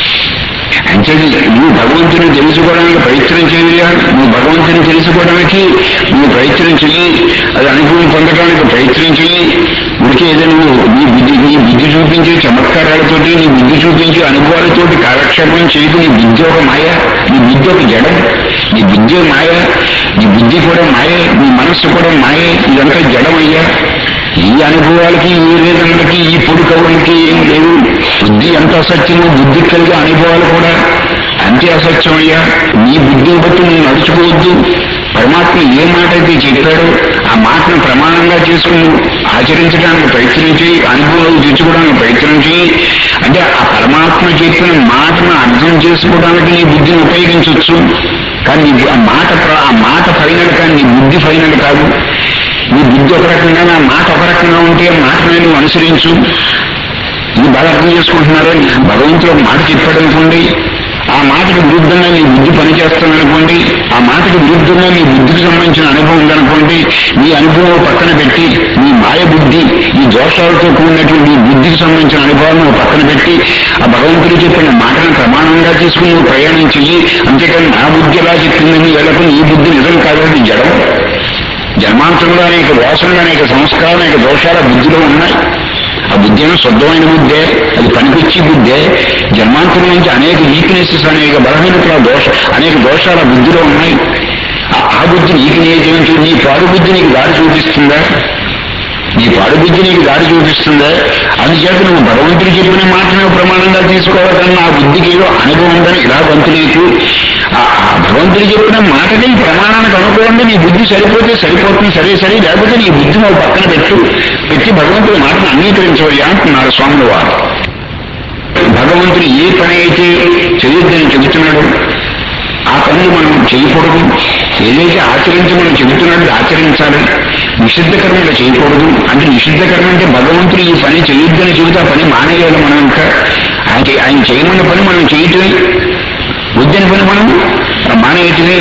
అంచేది నువ్వు భగవంతుని తెలుసుకోవడానికి ప్రయత్నం చేయాలి నువ్వు భగవంతుని తెలుసుకోవడానికి నువ్వు ప్రయత్నం చెయ్యి అది అనుభవం పొందడానికి ప్రయత్నం చెయ్యి ఉడికే ఏదో నువ్వు నీ బుద్ధి నీ బుద్ధి చూపించే చమత్కారాలతోటి నీ బుద్ధి చూపించే అనుభవాలతోటి కాలక్షేపం చేయదు నీ బుద్ధి ఒక మాయ నీ బుద్ధి ఒక జడం నీ బుద్ధి మాయ నీ బుద్ధి కూడా మాయే నీ మనస్సు కూడా మాయే ఇదంతా జడమయ్యా ఈ అనుభవాలకి ఈ వేదనలకి ఈ పొడి కవులకి ఏం లేవు బుద్ధి ఎంత అసత్యమో బుద్ధి కలిగే అనుభవాలు కూడా అంతే అసత్యం అయ్యా నీ బుద్ధిని బట్టి నువ్వు నడుచుకోవద్దు పరమాత్మ ఏ మాట అయితే చెప్పాడో ఆ మాటను ప్రమాణంగా చేసుకుని ఆచరించడానికి ప్రయత్నించి అనుభవంలోకి తెచ్చుకోవడానికి ప్రయత్నించి అంటే ఆ పరమాత్మ చెప్పిన మాటను అర్థం చేసుకోవడానికి నీ బుద్ధిని ఉపయోగించవచ్చు కానీ నీ ఆ మాట ప్ర- ఆ మాట ఫైనల్ కానీ నీ బుద్ధి ఫైనల్ కాదు నీ బుద్ధి ఒక రకంగా నా మాట ఒక రకంగా ఉంటే ఆ మాటను నువ్వు అనుసరించు ఇది బాగా అర్థం చేసుకుంటున్నారు భగవంతుడు ఒక మాట చెప్పాడు అనుకోండి ఆ మాటకు విరుద్ధంగా నీ బుద్ధి పనిచేస్తుంది అనుకోండి ఆ మాటకు విరుద్ధంగా నీ బుద్ధికి సంబంధించిన అనుభవం ఉందనుకోండి నీ అనుభవం పక్కన పెట్టి నీ మాయ బుద్ధి ఈ దోషాలతో కూడినటువంటి నీ బుద్ధికి సంబంధించిన అనుభవాన్ని నువ్వు పక్కన పెట్టి ఆ భగవంతుడు చెప్పిన మాటను ప్రమాణంగా తీసుకుని నువ్వు ప్రయాణం చెయ్యి అంతేకాని నా బుద్ధి ఎలా చెప్పిందని వెళ్ళకు నీ బుద్ధి నిజం కాదు జడం జన్మాంతరంలో అనేక వాసనలు అనేక సంస్కారాలు అనేక దోషాల బుద్ధిలో ఉన్నాయి ఆ బుద్ధి అయినా శుద్ధమైన బుద్ధే అది పనికొచ్చి బుద్ధే జన్మాంతరం నుంచి అనేక వీక్నెసెస్ అనేక బలహీనతల దోష అనేక దోషాల బుద్ధిలో ఉన్నాయి ఆ- ఆ బుద్ధి నీకు నియోజకం నీ పాడు బుద్ధి నీకు దారి చూపిస్తుందా నీ పాడు బుద్ధి నీకు దారి చూపిస్తుందా అందుచేత నువ్వు భగవంతుడు చెప్పిన మాటను ప్రమాణంగా తీసుకోవాలని నా బుద్ధికి ఏదో అనుభవం ఉందని ఇలా వంతు నీకు ఆ ఆ భగవంతుడు చెప్పిన మాటకి ఈ ప్రమాణానికి అనుకోండి నీ బుద్ధి సరిపోతే సరిపోతుంది సరే సరే లేకపోతే నీ బుద్ధి నువ్వు పక్కన పెట్టు పెట్టి భగవంతుడి మాటను అంగీకరించవయ్యా అంటున్నారు స్వాముల వారు భగవంతుడు ఏ పని అయితే చేయొద్దని చెబుతున్నాడు ఆ పనులు మనం చేయకూడదు ఏదైతే ఆచరించమని చెబుతున్నాడో ఆచరించాలి నిషిద్ధ కర్మలు చేయకూడదు అంటే నిషిద్ధ కర్మ అంటే భగవంతుడు ఈ పని చేయొద్దని చెబితే ఆ పని మానేయాలి మనం ఇంకా ఆయన ఆయన చేయమన్న పని మనం చేయటమే వద్దని పని మనం మానేయటమే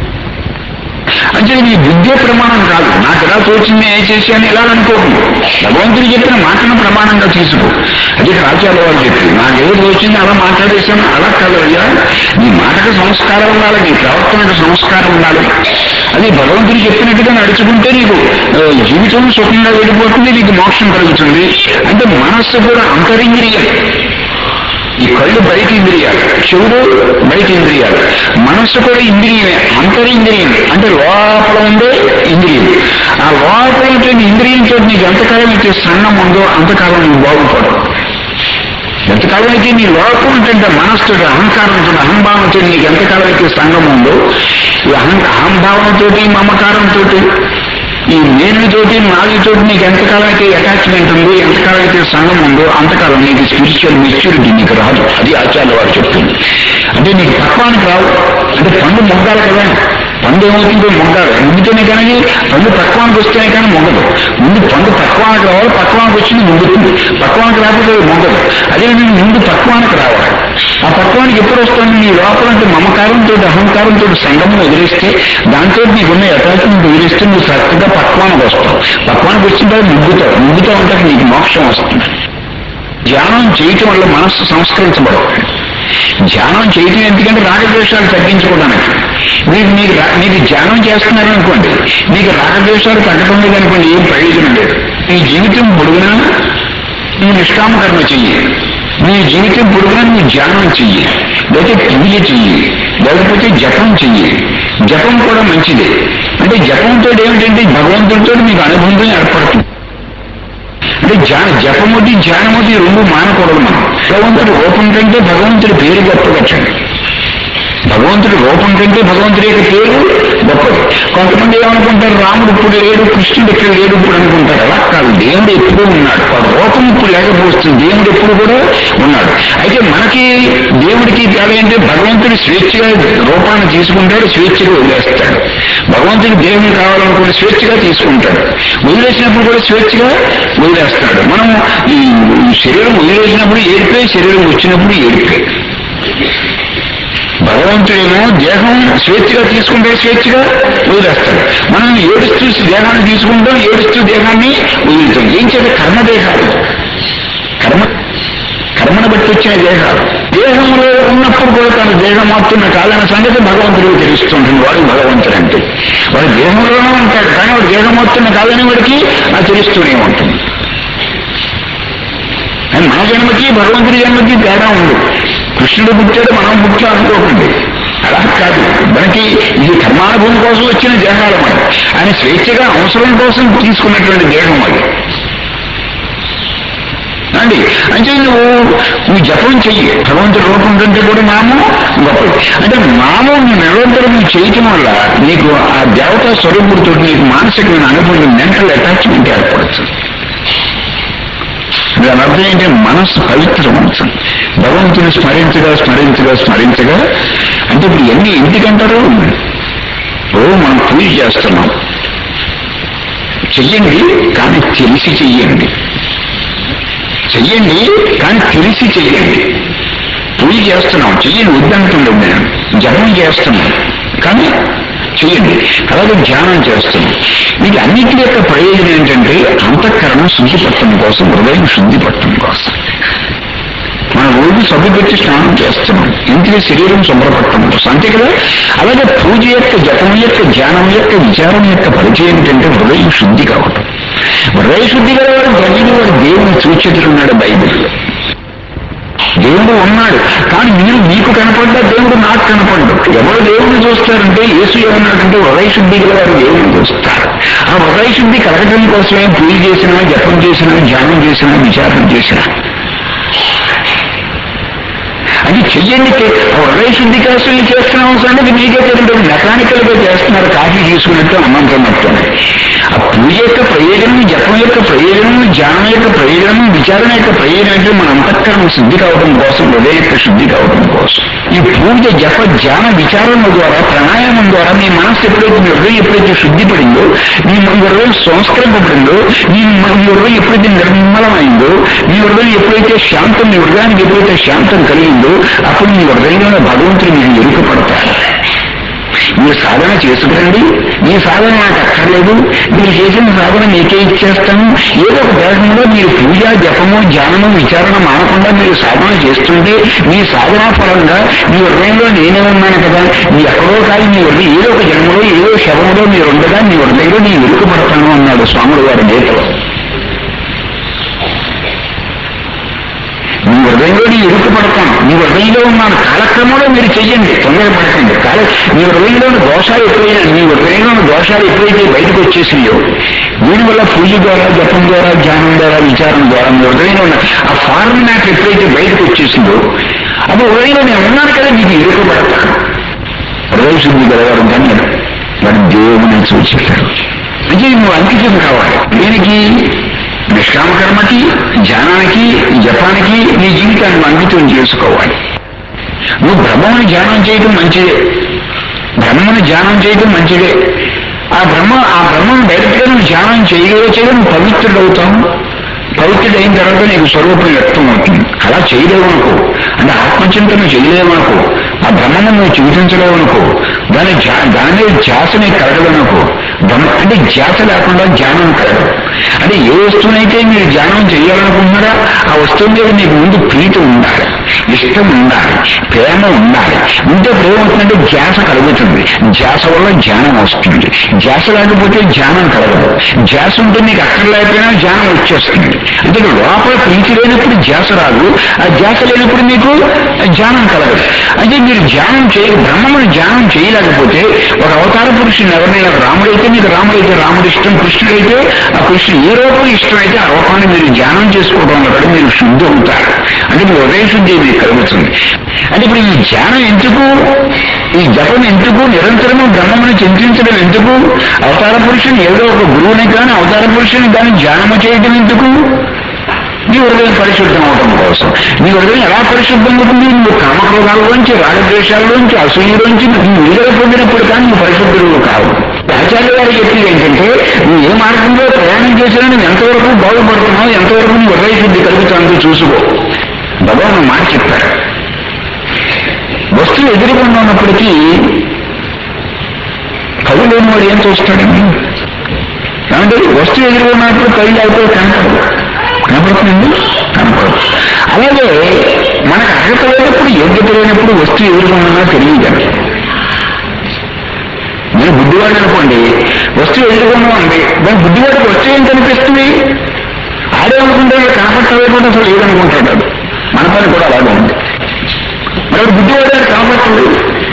అంటే నీ బుద్ధే ప్రమాణం కాదు నాకు ఎలా తోచింది ఏ చేశాను ఎలా అనుకోకు భగవంతుడు చెప్పిన మాటను ప్రమాణంగా తీసుకో అది ఇక్కడ ఆచార్య వారు చెప్పి నాకు ఏదో తోచింది అలా మాట్లాడేశాను అలా కాదు అయ్యా నీ మాటకు సంస్కారం ఉండాలి నీ ప్రవర్తనకు సంస్కారం ఉండాలి అది భగవంతుడు చెప్పినట్టుగా నడుచుకుంటే నీకు ఆ, జీవితం సుఖంగా వెళ్ళిపోతుంది నీకు మోక్షం కలుగుతుంది అంటే మనస్సు కూడా అంతరింద్రియం ఈ కళ్ళు బయట ఇంద్రియాలు చెవుడు బయట ఇంద్రియాలు మనస్సు కూడా ఇంద్రియమే అంతరింద్రియం అంటే లోపల ఉండే ఇంద్రియం ఆ లోపల ఉండే ఇంద్రియంతో నీకు ఎంతకాలం అయితే సన్నం ఉందో అంతకాలం నువ్వు బాగుపడవు ఎంతకాలం అయితే నీ లోపల ఉంటుంటే మనస్సుతో అహంకారంతో అహంభావంతో నీకు ఎంతకాలం అయితే సంఘం ఉందో ఈ అహం అహంభావంతో మమకారంతో ఈ నేనుతోటి నాలుగుతోటి నీకు ఎంతకాలం అయితే అటాచ్మెంట్ ఉందో ఎంతకాలం అయితే సంఘం ఉందో అంతకాలం నీకు స్పిరిచువల్ మెచ్యూరిటీ నీకు రాదు అది ఆచార్య వారు చెప్తుంది అంటే నీకు పక్వానికి రావు అంటే పండు మొగ్గాలి కదా పండు ఏమవుతుందో మొగ్గాలి ముందుతోనే కానీ పండు పక్వానికి వస్తేనే కానీ మొగ్గదు ముందు పండు పక్వానికి రావాలి పక్వానికి వచ్చింది ముందుతుంది పక్వానికి రాకపోతే అది మొగ్గదు అదే నేను ముందు పక్వానికి రావాలి ఆ పక్వానికి ఎప్పుడు వస్తుంది నీ లోపల అంటే మమకారంతో అహంకారంతో సంగమం వదిలేస్తే దాంతో నీకున్న అటాచ్మెంట్ వదిలేస్తే నువ్వు కరెక్ట్గా పక్వానికి వస్తావు పక్వానికి వచ్చిన తర్వాత ముగ్గుతావు ముగ్గుతా ఉంటే నీకు మోక్షం వస్తుంది ధ్యానం చేయటం వల్ల మనస్సు సంస్కరించబడదు ధ్యానం చేయటం ఎందుకంటే రాగద్వేషాలు తగ్గించుకోవడానికి మీరు మీకు రా- మీకు ధ్యానం చేస్తున్నారనుకోండి మీకు రాగద్వేషాలు తగ్గడం లేదనుకోండి ఏం ప్రయోజనం లేదు ఈ జీవితం పొడుగునా ఈ నిష్కామ కర్మ చెయ్యి నీ జీవితం పొడుగునా నువ్వు ధ్యానం చెయ్యి లేకపోతే పూజ చెయ్యి లేకపోతే జపం చెయ్యి జపం కూడా మంచిదే అంటే జపంతో ఏమిటంటే భగవంతుడితో మీకు అనుబంధం ఏర్పడుతుంది అంటే ధ్యాన జపముది ధ్యానముది రెండు మానకూడదు మనం భగవంతుడి రూపం కంటే భగవంతుడి పేరు గొప్పగట్టండి భగవంతుడి రూపం కంటే భగవంతుడి యొక్క పేరు గొప్పది కొంతమంది ఏమనుకుంటారు రాముడు ఇప్పుడు లేడు కృష్ణుడు ఇక్కడ లేడు ఇప్పుడు అనుకుంటారు అలా కాదు దేవుడు ఎప్పుడూ ఉన్నాడు వాడు రూపం ఇప్పుడు లేకపోతుంది దేవుడు ఎప్పుడు కూడా ఉన్నాడు అయితే మనకి దేవుడికి తేడా అంటే భగవంతుడు స్వేచ్ఛగా రూపాన్ని తీసుకుంటాడు స్వేచ్ఛగా వదిలేస్తాడు భగవంతుడు భగవంతుడికి దేహం కావాలనుకుని స్వేచ్ఛగా తీసుకుంటాడు వదిలేసినప్పుడు కూడా స్వేచ్ఛగా వదిలేస్తాడు మనం ఈ శరీరం వదిలేసినప్పుడు ఏడిపే శరీరం వచ్చినప్పుడు ఏడిపే భగవంతుడేమో దేహం స్వేచ్ఛగా తీసుకుంటే స్వేచ్ఛగా వదిలేస్తాడు మనం ఏడుస్తూ దేహాన్ని తీసుకుంటాం ఏడుస్తూ దేహాన్ని వదులుతాం ఏం చేత కర్మదేహాలు కర్మ కర్మను బట్టి వచ్చిన దేహాలు దేహంలో ఉన్నప్పుడు కూడా తన దేహం మాత్రమే కాదన్న సంగతి భగవంతుడికి తెలుస్తుంటుంది వాడు భగవంతుడు అంటే వాడు దేహంలోనే ఉంటాడు కానీ వాడు దేహం మొత్తం కాదని వాడికి అది తెలుస్తూనే ఉంటుంది అని మన జన్మకి భగవంతుడి జన్మకి తేడా ఉంది కృష్ణుడు పుట్టాడు మనం పుట్టా అనుకోకండి అలా కాదు మనకి ఇది కర్మానుభవం కోసం వచ్చిన దేహాలు మనం ఆయన స్వేచ్ఛగా అవసరం కోసం తీసుకున్నటువంటి దేహం అది అండి అంటే నువ్వు నువ్వు జపం చెయ్యి భగవంతుడి రూపం కంటే కూడా నామం గొప్పది అంటే నామం నువ్వు నిరంతరం నువ్వు చేయటం వల్ల నీకు ఆ దేవతా స్వరూపుడితో నీకు మానసికమైన అనుభవం మెంటల్ అటాచ్మెంట్ ఏర్పడుతుంది దాని అర్థం ఏంటంటే మనస్సు పవిత్రమవుతుంది భగవంతుని స్మరించగా స్మరించగా స్మరించగా అంటే ఇప్పుడు ఎన్ని ఎందుకంటారు ఓ మనం పూజ చేస్తున్నాం చెయ్యండి కానీ తెలిసి చెయ్యండి చెయ్యండి కానీ తెలిసి చెయ్యండి పూజ చేస్తున్నాం చెయ్యండి వద్దంటుండదు నేను జపం చేస్తున్నాం కానీ చెయ్యండి అలాగే ధ్యానం చేస్తున్నాం మీకు అన్నిటి యొక్క ప్రయోజనం ఏంటంటే అంతఃకరణం శుద్ధి పట్టడం కోసం హృదయం శుద్ధి పట్టడం కోసం మనం రోజు సభ్యు పెట్టి స్నానం చేస్తున్నాం ఇంటికి శరీరం శుభ్రపడటం కోసం అంతే కదా అలాగే పూజ యొక్క జపం యొక్క ధ్యానం యొక్క విచారం యొక్క పరిచయం ఏంటంటే హృదయం శుద్ధి కావటం హృదయ శుద్ధి గలవాడు ధన్యుడు వాడు దేవుని సూచితున్నాడు బైబిల్లో దేవుడు ఉన్నాడు కానీ మీరు మీకు కనపడ్డా దేవుడు నాకు కనపడ్డు ఎవరు దేవుడిని చూస్తారంటే యేసు ఏమన్నాడంటే హృదయ శుద్ధి గల వారు దేవుడిని చూస్తారు ఆ హృదయ శుద్ధి కలగటం కోసమే పూజ చేసినా జపం చేసినా ధ్యానం చేసినా విచారణ చేసినా అది చెయ్యండి హృదయ శుద్ధి కోసం ఇది చేస్తున్నాం సంగతి మీకే తెలియదు మెకానికల్ గా చేస్తున్నారు కాఫీ తీసుకున్నట్టు అన్నం తిన్నట్టు ఆ పూజ యొక్క ప్రయోజనం జపం యొక్క ప్రయోజనం ధ్యానం యొక్క ప్రయోజనం విచారణ యొక్క ప్రయోజనం అంటే మన అంతఃకరణం శుద్ధి కావడం కోసం హృదయ యొక్క శుద్ధి కావడం కోసం ఈ పూజ జప ధ్యాన విచారణ ద్వారా ప్రాణాయామం ద్వారా మీ మనస్సు ఎప్పుడైతే మీ హృదయం ఎప్పుడైతే శుద్ధి పడిందో మీ మీ హృదయం సంస్కరింపబడిందో మీ మీ హృదయం ఎప్పుడైతే నిర్మలమైందో మీ హృదయం ఎప్పుడైతే శాంతం మీ హృదయానికి ఎప్పుడైతే శాంతం కలిగిందో అప్పుడు మీ హృదయంలో భగవంతుడు మీరు ఎరుకపడతారు మీరు సాధన చేసుకురండి మీ సాధన నాకు అక్కర్లేదు మీరు చేసిన సాధన మీకే ఇచ్చేస్తాను ఏదో ఒక దేశంలో మీరు పూజ జపము ధ్యానము విచారణ మానకుండా మీరు సాధన చేస్తుంటే మీ సాధనా ఫలంగా మీ హృదయంలో నేనే ఉన్నాను కదా మీ ఎక్కడో కాదు మీ హృదయం ఏదో ఒక జన్మలో ఏదో శవంలో మీరు ఉండగా మీ హృదయంలో నేను ఎరుకపడతాను అన్నాడు స్వాముడు వారి గీతలో మీ హృదయంలో నీ ఇరుకు పడతాను మీ హృదయంలో ఉన్నాను కాలక్రమంలో మీరు చెయ్యండి తొందర పడకండి కాల మీ హృదయంలోని దోషాలు ఎప్పుడైనా మీ హృదయంలోని దోషాలు ఎప్పుడైతే బయటకు వచ్చేసినాయో దీనివల్ల పూజ ద్వారా జపం ద్వారా ధ్యానం ద్వారా విచారణ ద్వారా మీ హృదయంలో ఉన్న ఆ ఫారెన్ మ్యాటర్ ఎప్పుడైతే బయటకు వచ్చేసిందో అప్పుడు హృదయంలో నేను ఉన్నాను కదా మీకు ఇరుకు పడతాను హృదయ శుద్ధి గలవారు ధన్యుడు వాడు దేవుని సూచిస్తాడు అంటే నువ్వు అంకితం కావాలి దీనికి నిష్కామకర్మకి ధ్యానానికి జపానికి నీ జీవితాన్ని అంకితం చేసుకోవాలి నువ్వు బ్రహ్మని ధ్యానం చేయడం మంచిదే బ్రహ్మని ధ్యానం చేయడం మంచిదే ఆ బ్రహ్మ ఆ బ్రహ్మను డైరెక్ట్ గా నువ్వు ధ్యానం చేయగలిగితే నువ్వు పవిత్రుడవుతావు పవిత్రుడైన తర్వాత నీకు స్వరూపం వ్యక్తం అవుతుంది అలా చేయలేవనుకో అంటే ఆత్మచింతన చేయలేవనుకో ఆ బ్రహ్మను నువ్వు చూపించలేవనుకో దాని ధ్యా- దాని మీద ధ్యాస నీకు కలగదనుకో బ్రహ్మ అంటే ధ్యాస లేకుండా ధ్యానం కలగదు అంటే ఏ వస్తువునైతే మీరు ధ్యానం చేయాలనుకుంటున్నారా ఆ వస్తువు మీద మీకు ముందు ప్రీతి ఉండాలి ఇష్టం ఉండాలి ప్రేమ ఉండాలి ఉంటే ఇప్పుడు ఏమవుతుందంటే ధ్యాస కలుగుతుంది ధ్యాస వల్ల ధ్యానం వస్తుంది ధ్యాస లేకపోతే ధ్యానం కలగదు ధ్యాస ఉంటే మీకు అక్కర్లేకపోయినా ధ్యానం వచ్చేస్తుంది అంటే ఇక్కడ లోపల ప్రీతి లేనప్పుడు ధ్యాస రాదు ఆ ధ్యాస లేనప్పుడు మీకు ధ్యానం కలగదు అంటే మీరు ధ్యానం చేయ బ్రహ్మమును ధ్యానం చేయలేకపోతే ఒక అవతార పురుషుని ఎవరినైనా రాముడైతే మీకు రాముడైతే రాముడు ఇష్టం కృష్ణుడైతే ఆ కృష్ణుడు ఏ రూపం ఇష్టమైతే ఆ రూపాన్ని మీరు ధ్యానం చేసుకోవడం వల్ల మీరు శుద్ధి అవుతారు అంటే మీ హృదయ శుద్ధి మీకు కలుగుతుంది అంటే ఇప్పుడు ఈ ధ్యానం ఎందుకు ఈ జపం ఎందుకు నిరంతరము బ్రహ్మమును చింతించడం ఎందుకు అవతార పురుషుని ఏదో ఒక గురువుని కానీ అవతార పురుషుని కానీ ధ్యానము చేయడం ఎందుకు నీ హృదయం పరిశుద్ధం అవడం కోసం నీ హృదయం ఎలా పరిశుద్ధం అవుతుంది నువ్వు కామక్రోధాలలోంచి రాగద్వేషాలలోంచి అసూయలోంచి నువ్వు విడుదల పొందినప్పుడు కానీ నువ్వు పరిశుద్ధుడు కావు గారు చెప్పింది ఏంటంటే నువ్వు ఏ మార్గంలో ప్రయాణం చేసినా నువ్వు ఎంతవరకు బాగుపడుతున్నావు ఎంతవరకు నువ్వు హృదయ శుద్ధి కలుగుతుందో చూసుకో భగవాన్ మాట చెప్పారు వస్తువు ఎదురుకుండా ఉన్నప్పటికీ కవి లేని వాడు ఏం చూస్తాడండి ఏమంటే వస్తువు ఎదురుకున్నప్పుడు కళ్ళు అయిపోయి కనపడదు కనపడుతుందండి కనపడదు అలాగే మనకు అర్హత లేనప్పుడు యోగ్యత లేనప్పుడు వస్తువు ఎదురుకున్నా తెలియదండి నేను బుద్ధివాడు అనుకోండి వస్తువు ఎదురుకుండా ఉంది దాని బుద్ధివాడికి వస్తువు ఏం కనిపిస్తుంది ఆడే అనుకుంటే కనపడలేకుండా అసలు ఏదనుకుంటాడు వాడు. మన పని కూడా అలాగే ఉంది మరి బుద్ధివాడు కనపడుతుంది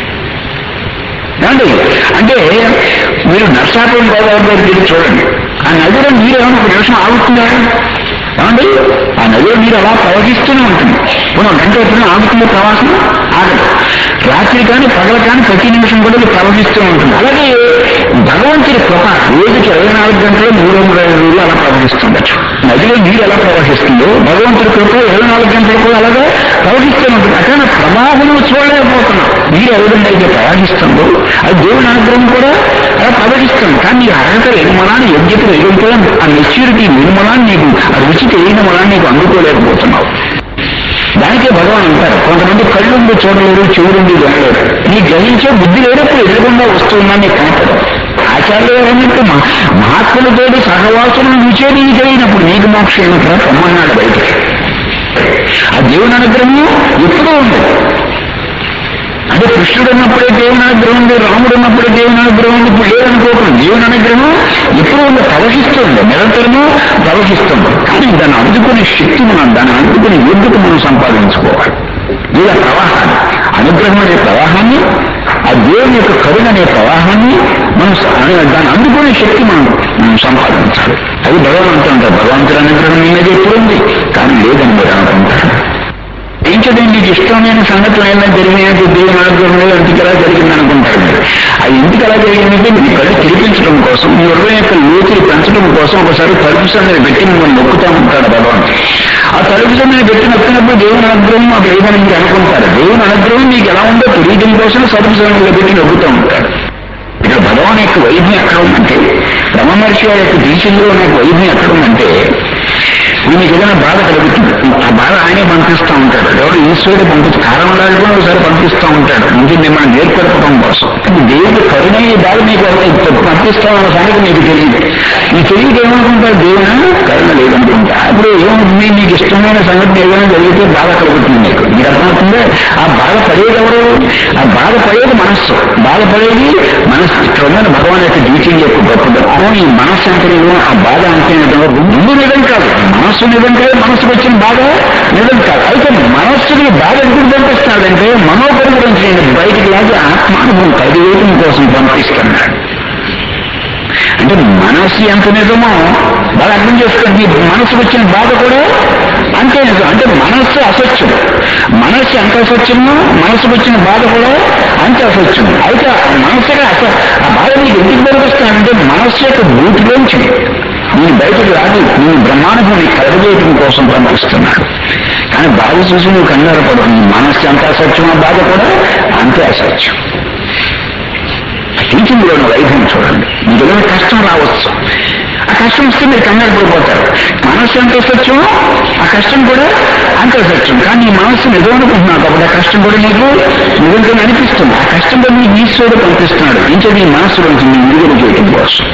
ఏమండి అంటే మీరు నర్సాపురం గోదావరి దగ్గరికి వెళ్ళి చూడండి ఆ నదిలో నీరు ఏమైనా ఒక నిమిషం ఆగుతుందా ఏమండి ఆ నదిలో నీరు అలా ప్రవహిస్తూనే ఉంటుంది మనం గంట ఎప్పుడైనా ఆగుతుంది ప్రవాసం ఆగదు రాత్రి కానీ పగల కానీ ప్రతి నిమిషం కూడా ఇది ప్రవహిస్తూ ఉంటుంది అలాగే భగవంతుడి కృప రోజుకి ఇరవై నాలుగు గంటలు మూడు వందల ఐదు రోజులు అలా ప్రవహిస్తుండొచ్చు నదిలో నీరు ఎలా ప్రవహిస్తుందో భగవంతుడి కృప ఇరవై నాలుగు గంటలు కూడా అలాగే ప్రవహిస్తూ ఉంటుంది అక్కడ ప్రవాహం చూడలేకపోతున్నాం నీరు ఏ విధంగా అయితే ప్రవహిస్తుందో అది దేవుని అనుగ్రహం కూడా అలా ప్రవహిస్తుంది కానీ నీ అర్హత నిర్మలాన్ని యోగ్యత ఎదుగుతో ఆ మెచ్యూరిటీ నిర్మలాన్ని నీకు ఆ రుచి తెలియని మలాన్ని నీకు అందుకోలేకపోతున్నావు దానికే భగవాన్ అంటారు కొంతమంది కళ్ళుండి చూడలేరు చెవులుండి వినలేరు నీ గ్రహించే బుద్ధి లేనప్పుడు ఎదురుగుండా వస్తుందని నీకు కనపడదు ఆచార్యులు ఏమంటే మహాత్ములతోటి సహవాసులను రుచేది నీ తెలియనప్పుడు నీకు మోక్షం ఏమిట్రా పొమ్మన్నాడు బయటికి ఆ దేవుని అనుగ్రహం ఎప్పుడూ ఉండదు అంటే కృష్ణుడు ఉన్నప్పుడే దేవుని అనుగ్రహం ఉంది రాముడు ఉన్నప్పుడే దేవుని అనుగ్రహం ఉంది ఇప్పుడు లేదనుకోకుండా దేవుని అనుగ్రహం ఎప్పుడూ ఉంది ప్రవహిస్తుంది నిరంతరము ప్రవహిస్తుంది కానీ దాన్ని అందుకునే శక్తి మనం దాన్ని అందుకునే యోగ్యత మనం సంపాదించుకోవాలి ఇలా ప్రవాహాన్ని అనుగ్రహం అనే ప్రవాహాన్ని ఆ దేవుని యొక్క కరుణ అనే ప్రవాహాన్ని మనం స- అనే- దాన్ని అందుకునే శక్తి మనం మనం సంపాదించాలి అది భగవంతుడు అంటారు భగవంతుడి అనుగ్రహం మీ మీద ఎప్పుడు ఉంది కానీ లేదని మీరు అనుకుంటారు ఏంటంటే మీకు ఇష్టమైన సంఘటన ఏమైనా జరిగినట్టు దేవుని అనుగ్రహం లేదు ఎందుకు ఎలా జరిగింది అనుకుంటారు మీరు అది ఎందుకు ఎలా జరిగిందంటే మీ కళ్ళు తిరిపించడం కోసం మీ హృదయం యొక్క లోతులు పెంచడం కోసం ఒకసారి తలుపు సందని పెట్టి మిమ్మల్ని నొక్కుతా ఉంటాడు భగవంతుడు ఆ తలుపు సందని పెట్టి నొక్కినప్పుడు దేవుని అనుగ్రహం మాకు లేదని మీరు అనుకుంటారు దేవుని అనుగ్రహం మీకు ఎలా ఉందో తెలియడం కోసం తలుపు సందని పెట్టి నొక్కుతూ ఉంటాడు ఇక్కడ భగవాన్ యొక్క వైద్యం ఎక్కడ ఉందంటే రమహర్షి వారి యొక్క దీక్షలో ఉన్న వైద్యం ఎక్కడ ఉందంటే మీకు ఏదైనా బాధ కలుగుతుంది ఆ బాధ ఆయనే పంపిస్తూ ఉంటాడు ఎవరు ఈశ్వరుడు పంపిస్తూ కారణం ఉండాలి కూడా ఒకసారి పంపిస్తూ ఉంటాడు ఇంకే మిమ్మల్ని నేర్పడటం కోసం కానీ దేవుడు కరుణ ఈ బాధ మీకు పంపిస్తామన్న సంగతి మీకు తెలియదు ఈ తెలియదు ఏమనుకుంటారు దేవుడు కరుణ లేదనుకుంటా అప్పుడు ఏమవుతుంది మీకు ఇష్టమైన సంగతి ఏదైనా జరిగితే బాధ కలుగుతుంది మీకు మీకు అర్థమవుతుందే ఆ బాధ పడేది ఎవరు ఆ బాధ పడేది మనస్సు బాధపడేది మనస్సు ఇక్కడ ఉన్న భగవాన్ యొక్క డ్యూటీ యొక్క గొప్పది అవును ఈ మనస్సు అంటే నిజం, ఆ బాధ అంటే నిజం. ముందు నిజం కాదు మనస్సు నిజం కాదు మనసుకు వచ్చిన బాధ నిజం కాదు అయితే మనస్సుని బాధ ఎందుకు పంపిస్తాడంటే మనోపరిగ్రహించిన బయటికి లాగా ఆత్మానుభవం కలిగేయడం కోసం పంపిస్తున్నాడు అంటే మనస్సు ఎంత నిజమో బాగా అర్థం చేసుకోండి ఈ మనసుకు వచ్చిన బాధ కూడా అంతే నిజం అంటే మనస్సు అసత్యం మనస్సు ఎంత అసత్యమో మనసుకు వచ్చిన బాధ కూడా అంతే అసత్యం అయితే ఆ మనస్సుగా అస ఆ బాధ నీకు ఎందుకు పంపిస్తానంటే మనస్సు యొక్క బూటిలోంచి నేను బయటకు రాదు నేను బ్రహ్మానుభవం నీకు కలగజేయడం కోసం పంపిస్తున్నాడు కానీ బాధ చూసి నువ్వు కంగారు పడవు నీ మనస్సు ఎంత అసత్యమో బాధ కూడా అంతే అసత్యం టీచింగ్లోని వైద్యం చూడండి మీకు ఏదైనా కష్టం రావచ్చు ఆ కష్టం వస్తే మీరు కంగారు పడిపోతారు మనస్సు ఎంత సత్యమో ఆ కష్టం కూడా అంత సత్యం కానీ నీ మనస్సు నిజం అనుకుంటున్నావు కాబట్టి ఆ కష్టం కూడా నీకు నిజంగా అనిపిస్తుంది ఆ కష్టం కూడా నీకు ఈశ్వరుడు పంపిస్తున్నాడు ఇంకా నీ మనస్సు నుంచి నీ విడుదల చేయడం కోసం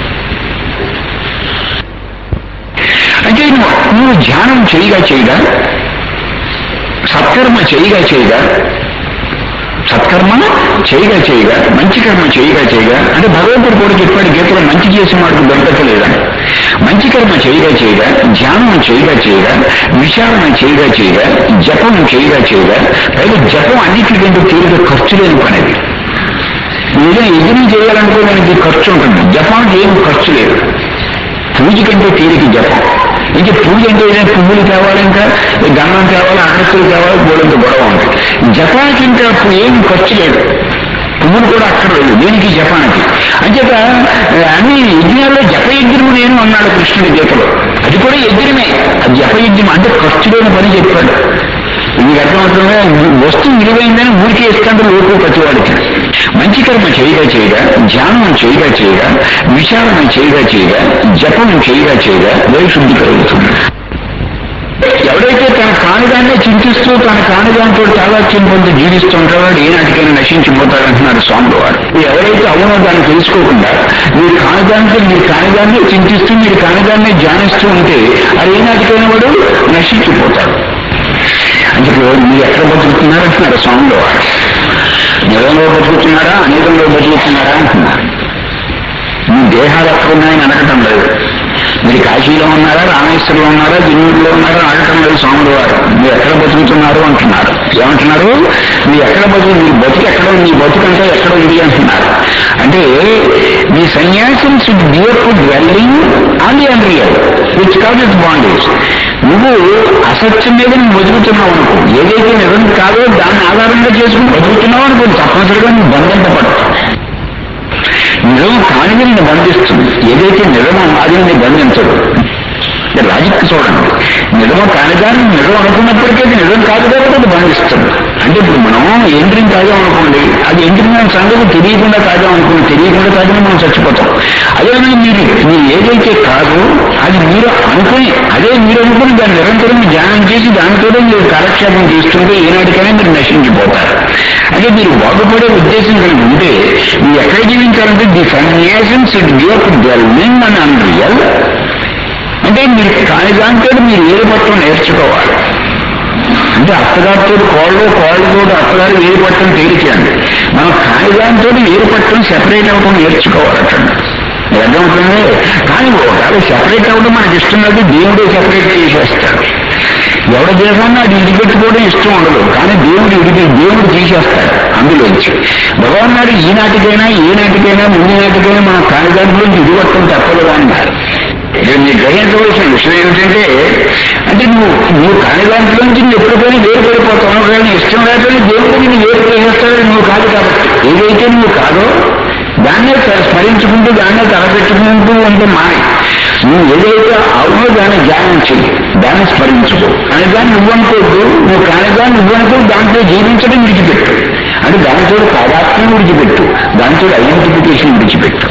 అంటే నువ్వు నువ్వు ధ్యానం చేయగా చేయగా సత్కర్మ చేయగా చేయగా సత్కర్మ చేయగా చేయగా మంచి కర్మ చేయగా చేయగా అంటే భగవంతుడు కూడా చెప్పాడు గీతలో మంచి చేసిన వాడికి దొరకలేదని మంచి కర్మ చేయగా చేయగా ధ్యానం చేయగా చేయగా విచారణ చేయగా చేయగా జపం చేయగా చేయగా పైగా జపం అన్నిటికంటే తీరిక ఖర్చు లేని పనేది ఏదైనా యజ్ఞం చేయాలనుకో మనకి ఖర్చు ఉంటుంది జపానికి ఏం ఖర్చు లేదు పూజ కంటే తీరిక జపం ఇంకా పూజ అంటే ఏదైనా పువ్వులు తేవాలి ఇంకా ఈ గంధం తేవాలి అగరత్తులు తేవాలి గోడంత గొడవ ఉంటుంది జపానికి ఇంకా అప్పుడు ఏం ఖర్చు లేదు పువ్వులు కూడా అక్కర్లేదు దేనికి జపానికి అంచేత అన్ని యజ్ఞాల్లో జపయజ్ఞం నేను అన్నాడు కృష్ణుడి గీతలో అది కూడా యజ్ఞమే అది జపయజ్ఞం అంటే ఖర్చు లేని పని చెప్పాడు మీకు అర్థమవుతుందా వస్తువు విలువైందని ఊరికే ఇస్తాంటే లోపు ప్రతివాడికి మంచి కర్మ చేయగా చేయగా ధ్యానం చేయగా చేయగా విచారణ చేయగా చేయగా జపం చేయగా చేయగా వైశుద్ధి కలుగుతుంది ఎవడైతే తన కానుగానే చింతిస్తూ తన కానుగాంతో తాదాత్యం పొంది జీవిస్తుంటాడో వాడు ఏనాటికైనా నశించిపోతాడంటున్నారు స్వాములు వారు ఎవరైతే అవునో దాన్ని తెలుసుకోకుండా మీరు కానుగాంతో మీరు కానుగాన్ని చింతిస్తూ మీరు కానుగాన్ని ధ్యానిస్తూ ఉంటే అది ఏనాటికైనా వాడు నశించిపోతాడు అందుకే మీరు ఎక్కడ బతుకుతున్నారంటున్నారు స్వాములు వారు నిజంలో బతుకుతున్నారా అనేకంలో బతుకుతున్నారా అంటున్నారు మీ దేహాలు ఎక్కడ ఉన్నాయని అనకటం లేదు మీరు కాశీలో ఉన్నారా రామేశ్వరంలో ఉన్నారా దిన్నూరులో ఉన్నారా అనటం లేదు స్వాములు వారు మీరు ఎక్కడ బతుకుతున్నారు అంటున్నారు ఏమంటున్నారు మీరు ఎక్కడ బతుకు మీ బతుకు ఎక్కడ ఉంది? మీ బతుకంతా ఎక్కడ ఉంది అంటున్నారు అంటే మీ సన్యాసం should be fearful dwelling on the unreal which cause it bondage నువ్వు అసత్యం మీద నువ్వు బతుకుతున్నావు అనుకో ఏదైతే నిజం కాదో దాన్ని ఆధారంగా చేసుకుని బతుకుతున్నావు అనుకో తప్పనిసరిగా నువ్వు బంధింపబడతావు నిజం కానిది నిన్ను బంధిస్తుంది ఏదైతే నిజమో అది నిన్ను బంధించదు లాజిక్ చూడండి నిజమో కానిదాన్ని నిజం అనుకున్నప్పటికీ అది నిజం కాదు కాబట్టి అది బంధిస్తుంది అంటే ఇప్పుడు మనం ఏం డ్రింక్ తాగాం అనుకోండి అది ఏం డ్రింక్ అనే సంగతి తెలియకుండా తాగాం అనుకోండి తెలియకుండా తాగినా మనం చచ్చిపోతాం అదే మీరు మీరు ఏదైతే కాదో అది మీరు అనుకుని అదే మీరు అనుకుని దాన్ని నిరంతరం ధ్యానం చేసి దానితో మీరు కాలక్షేపం చేస్తుంటే ఏనాటికైనా మీరు నశించిపోతారు అంటే మీరు బాగుపడే ఉద్దేశం కనుక ఉంటే మీరు ఎక్కడ జీవించాలంటే the sannyasins it give dwelling అని అన్రియల్ అంటే మీరు కాని దాంతో మీరు ఏది పట్టం నేర్చుకోవాలి అంటే అత్తగారితో కోళ్ళు కోళ్ళతో అత్తగారు వేరు పట్టడం తేలికండి మనం కాని దాంతో వేరు పట్టడం సెపరేట్ అవ్వడం నేర్చుకోవాలటండి మీకు అర్థమవుతుంది కానీ ఒకవేళ సెపరేట్ అవ్వడం మనకి ఇష్టం లేదు దేవుడే సెపరేట్ చేసేస్తాడు ఎవరి దేశాన్ని అది ఇడిపెట్టుకోవడం ఇష్టం ఉండదు కానీ దేవుడు ఇడిపి దేవుడు తీసేస్తాడు అందులోంచి భగవాన్ నాడు ఈనాటికైనా ఏ నాటికైనా ముందు నాటికైనా మన కానిదాంట్లోంచి ఇడిపట్టడం తప్పదు అన్నారు ఇక్కడ మీరు గ్రహించవలసిన విషయం ఏమిటంటే అంటే నువ్వు నువ్వు కాని దాంట్లోంచి నువ్వు ఎప్పటికైనా వేరు పడిపోతావు కానీ ఇష్టం లేకపోతే దేవుడు నిన్ను వేరు చేసేస్తాడు నువ్వు కాదు కాబట్టి ఏదైతే నువ్వు కాదో దాన్నే స్మ- స్మరించుకుంటూ దాన్నే తలపెట్టుకుంటూ ఉంటే మానే నువ్వు ఏదైతే అవునో దాన్ని ధ్యానం చెయ్యి దాన్ని స్మరించుకో అని దాన్ని నువ్వు అనుకోవద్దు నువ్వు కాని దాన్ని నువ్వు అనుకో దాంట్లో జీవించడం విడిచిపెట్టు అంటే దాంతో తాదాత్మ్యం విడిచిపెట్టు దాంతో ఐడెంటిఫికేషన్ విడిచిపెట్టు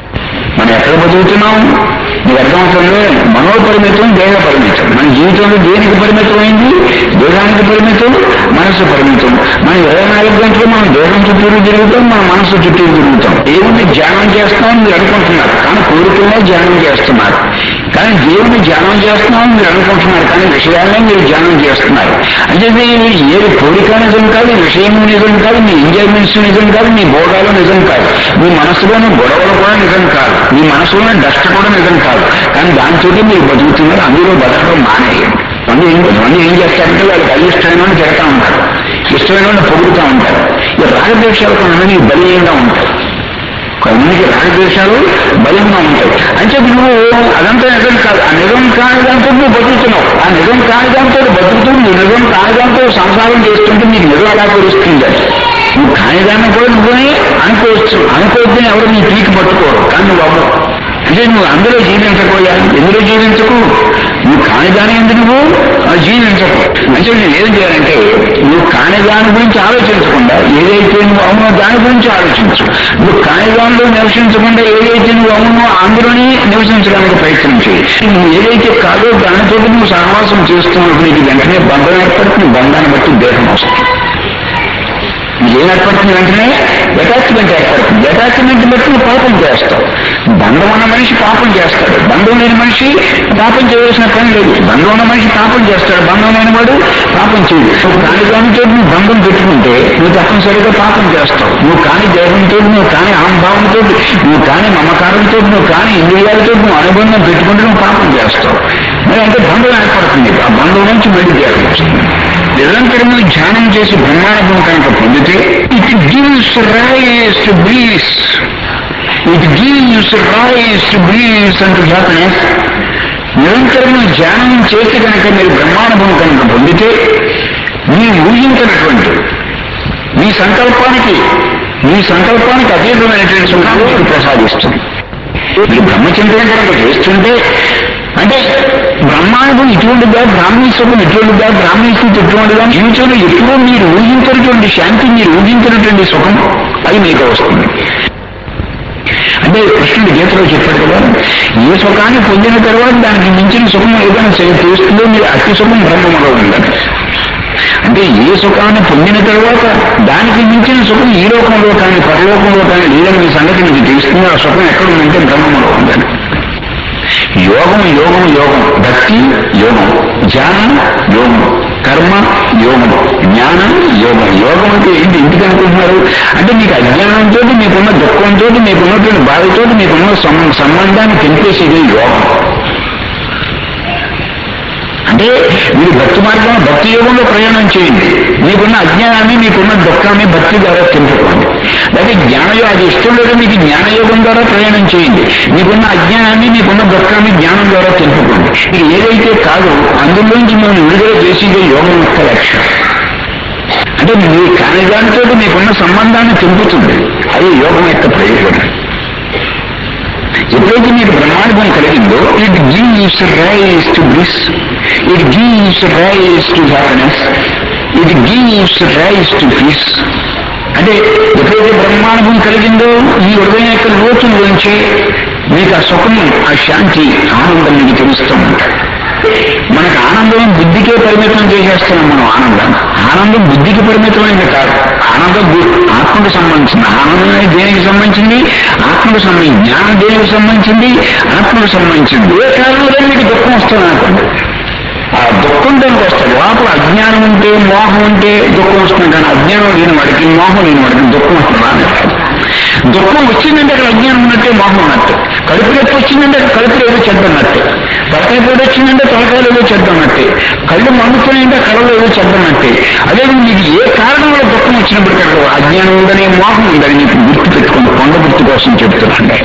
మనం ఎక్కడ బతుకుతున్నాం మీకు అర్థమవుతుంది మనోపరిమితం దేహ పరిమితం మన జీవితంలో దేనికి పరిమితం అయింది దేహానికి పరిమితం మనసు పరిమితం మనం ఇరవై నాలుగు గంటలు మనం దేహం చుట్టూరు తిరుగుతాం మన మనసు చుట్టూరు తిరుగుతాం దేవుణ్ణి ధ్యానం చేస్తామని మీరు అనుకుంటున్నారు కానీ కోరికలనే ధ్యానం చేస్తున్నారు కానీ దేవుని ధ్యానం చేస్తున్నామని మీరు అనుకుంటున్నారు కానీ విషయాలనే మీరు ధ్యానం చేస్తున్నారు అంటే ఇది ఏది కోరిక నిజం కాదు విషయం నిజం కాదు మీ ఎంజాయ్మెంట్స్ నిజం కాదు మీ భోగాలు నిజం కాదు మీ మనసులోని గొడవలు కూడా నిజం కాదు మీ మనసులోని డస్ట్ కూడా నిజం కాదు కానీ దాంతో మీరు బతుకుతున్నారు అందులో బతకడం మానేయండి మంది ఏం మంది ఏం చేస్తారంటే వాళ్ళకి అది ఇష్టమైన వాళ్ళు తిడతా ఉంటారు ఇష్టమైన వాళ్ళు పొగుడుతూ ఉంటారు ఈ రాగద్వేషాలు కొంతమంది బలీయంగా ఉంటాయి కొంతమందికి రాగద్వేషాలు బలంగా ఉంటాయి అంటే నువ్వు అదంతా నిజం కాదు ఆ నిజం కాని దాంతో నువ్వు బతుకుతున్నావు ఆ నిజం కాని దాంతో బతుకుతూ నువ్వు నిజం కాని దాంతో సంసారం చేస్తుంటే నీకు నిజం ఎలా తెలుస్తుంది అది నువ్వు కాని దాన్ని కూడా నువ్వే అనుకోవచ్చు అనుకోవద్దని ఎవరు నీ పీకి పట్టుకోరు కానీ నువ్వు అవ్వవు అంటే నువ్వు అందులో జీవించకపోయా ఎందులో జీవించకు నువ్వు కాని దాని ఎందుకు నువ్వు ఆ జీవించకు అంటే నేను ఏం చేయాలంటే నువ్వు కాని దాని గురించి ఆలోచించకుండా ఏదైతే నువ్వు అవునో దాని గురించి ఆలోచించు నువ్వు కాని దానిలో నివసించకుండా ఏదైతే నువ్వు అవునో అందులోనే నివసించడానికి ప్రయత్నం చేయి నువ్వు ఏదైతే కాదో దానితో నువ్వు సహవాసం చేస్తున్నావు నీకు వెంటనే బంధం ఏర్పడుతుంది బంధాన్ని బట్టి దేహం వస్తుంది ఏం ఏర్పడుతుంది వెంటనే అటాచ్మెంట్ ఏర్పడుతుంది అటాచ్మెంట్ బట్టి నువ్వు పాపం చేస్తావు బంధం ఉన్న మనిషి పాపం చేస్తాడు బంధం లేని మనిషి పాపం చేయవలసిన పని లేదు బంధం ఉన్న మనిషి పాపం చేస్తాడు బంధం లేని వాడు పాపం చేయడు నువ్వు కాని దానితో నువ్వు బంధం పెట్టుకుంటే నువ్వు తప్పనిసరిగా పాపం చేస్తావు నువ్వు కాని దేహంతో నువ్వు కాని అహంభావంతో నువ్వు కాని మమకారంతో నువ్వు కాని ఇంద్రియాలతో నువ్వు అనుబంధం పెట్టుకుంటే నువ్వు పాపం చేస్తావు మరి అంటే బంధం ఏర్పడుతుంది ఆ బంధం నుంచి బయట దేహం వస్తుంది నిరంతరము ధ్యానం చేసి బ్రహ్మానుభవం కనుక పొందితే it gives rise to bliss it gives rise to bliss అంటూ హ్యాపీనెస్ నిరంతరము ధ్యానం చేసి కనుక మీరు బ్రహ్మానుభవం కనుక పొందితే మీ ఊహించినటువంటి మీ సంకల్పానికి మీ సంకల్పానికి అతీతమైనటువంటి సుఖాన్ని మీకు ప్రసాదిస్తుంది మీరు బ్రహ్మచింతనం కనుక చేస్తుంటే అంటే బ్రహ్మాండం ఇటువంటిదా బ్రాహ్మీ సుఖం ఇటువంటిదా బ్రాహ్మీ స్థితి ఇటువంటిదా జీవితంలో ఎప్పుడూ మీరు ఊహించినటువంటి శాంతి మీరు ఊహించినటువంటి సుఖం అది మీకు వస్తుంది అంటే కృష్ణుడు గీతలో చెప్పాడు కదా ఏ సుఖాన్ని పొందిన తర్వాత దానికి మించిన సుఖం ఏదైనా చేస్తుందో మీరు అతి సుఖం బ్రహ్మములో ఉందని అంటే ఏ సుఖాన్ని పొందిన తర్వాత దానికి మించిన సుఖం ఈ లోకంలో కానీ పరలోకంలో కానీ లేదని మీ సంగతి మీకు తెలుస్తుంది ఆ సుఖం ఎక్కడ ఉందంటే బ్రహ్మములో ఉందని యోగం యోగం యోగం భక్తి యోగం ధ్యానం యోగం కర్మ యోగం జ్ఞానం యోగం యోగం అంటే ఏంటి ఎందుకు అనుకుంటున్నారు అంటే మీకు అజ్ఞానంతో మీకున్న దుఃఖంతో మీకున్నటువంటి బాధతో మీకున్న సం- సంబంధాన్ని తెంపేసేదే యోగం అంటే మీరు భక్తి మార్గంలో భక్తి యోగంలో ప్రయాణం చేయండి మీకున్న అజ్ఞానాన్ని మీకున్న దుఃఖాన్ని భక్తి ద్వారా తెంపుకోండి అయితే జ్ఞానయో అది ఇష్టం లేదు మీకు జ్ఞానయోగం ద్వారా ప్రయాణం చేయండి మీకున్న అజ్ఞానాన్ని మీకున్న దుఃఖాన్ని జ్ఞానం ద్వారా తెంపుకోండి ఇది ఏదైతే కాదో అందులోంచి మేము విడుదల చేసేదే యోగం యొక్క లక్ష్యం అంటే మీ కాని దానితో మీకున్న సంబంధాన్ని తెంపుతుంది అది యోగం యొక్క ప్రయోజనం ఎప్పుడైతే మీకు బ్రహ్మానుభవం కలిగిందో it gives rise to bliss it gives rise to happiness it gives rise to peace అంటే ఎప్పుడైతే బ్రహ్మానుభవం కలిగిందో ఈ హృదయం యొక్క లోతుల నుంచి మీకు ఆ సుఖం ఆ శాంతి ఆనందం మీకు తెలుస్తూ ఉంటాయి మనకు ఆనందం బుద్ధికే పరిమితం చేసేస్తున్నాం మనం ఆనందాన్ని ఆనందం బుద్ధికి పరిమితమైనది కాదు ఆనందం బు- ఆత్మకు సంబంధించింది ఆనందం అనేది దేనికి సంబంధించింది ఆత్మకు సంబంధించింది జ్ఞానం దేనికి సంబంధించింది ఆత్మకు సంబంధించింది ఏ కారణంలో మీకు దుఃఖం వస్తుంది అనుకోండి ఆ దుఃఖం దానికి వస్తుంది లోపల అజ్ఞానం ఉంటే మోహం ఉంటే దుఃఖం వస్తుంది కానీ అజ్ఞానం లేని వాడికి మోహం లేని వాడికి దుఃఖం వస్తుంది రానే రాదు. దుఃఖం వచ్చిందంటే అక్కడ అజ్ఞానం ఉన్నట్టే మోహం ఉన్నట్టు కడుపు నొప్పి వచ్చిందంటే అక్కడ కడుపులో ఏదో చెడ్డ ఉన్నట్టే తలకాయ పొడి వచ్చిందంటే తలకాయలు ఏదో చెడ్డ ఉన్నట్టే కళ్ళు మండుతున్నాయంటే కళ్ళలో ఏదో చెడ్డ ఉన్నట్టే అదే మీకు ఏ కారణం వల్ల దుఃఖం వచ్చినప్పటికీ అక్కడ అజ్ఞానం ఉందని మోహం ఉందని మీకు గుర్తు పెట్టుకుని కొండ గుర్తు కోసం చెప్తున్నాండి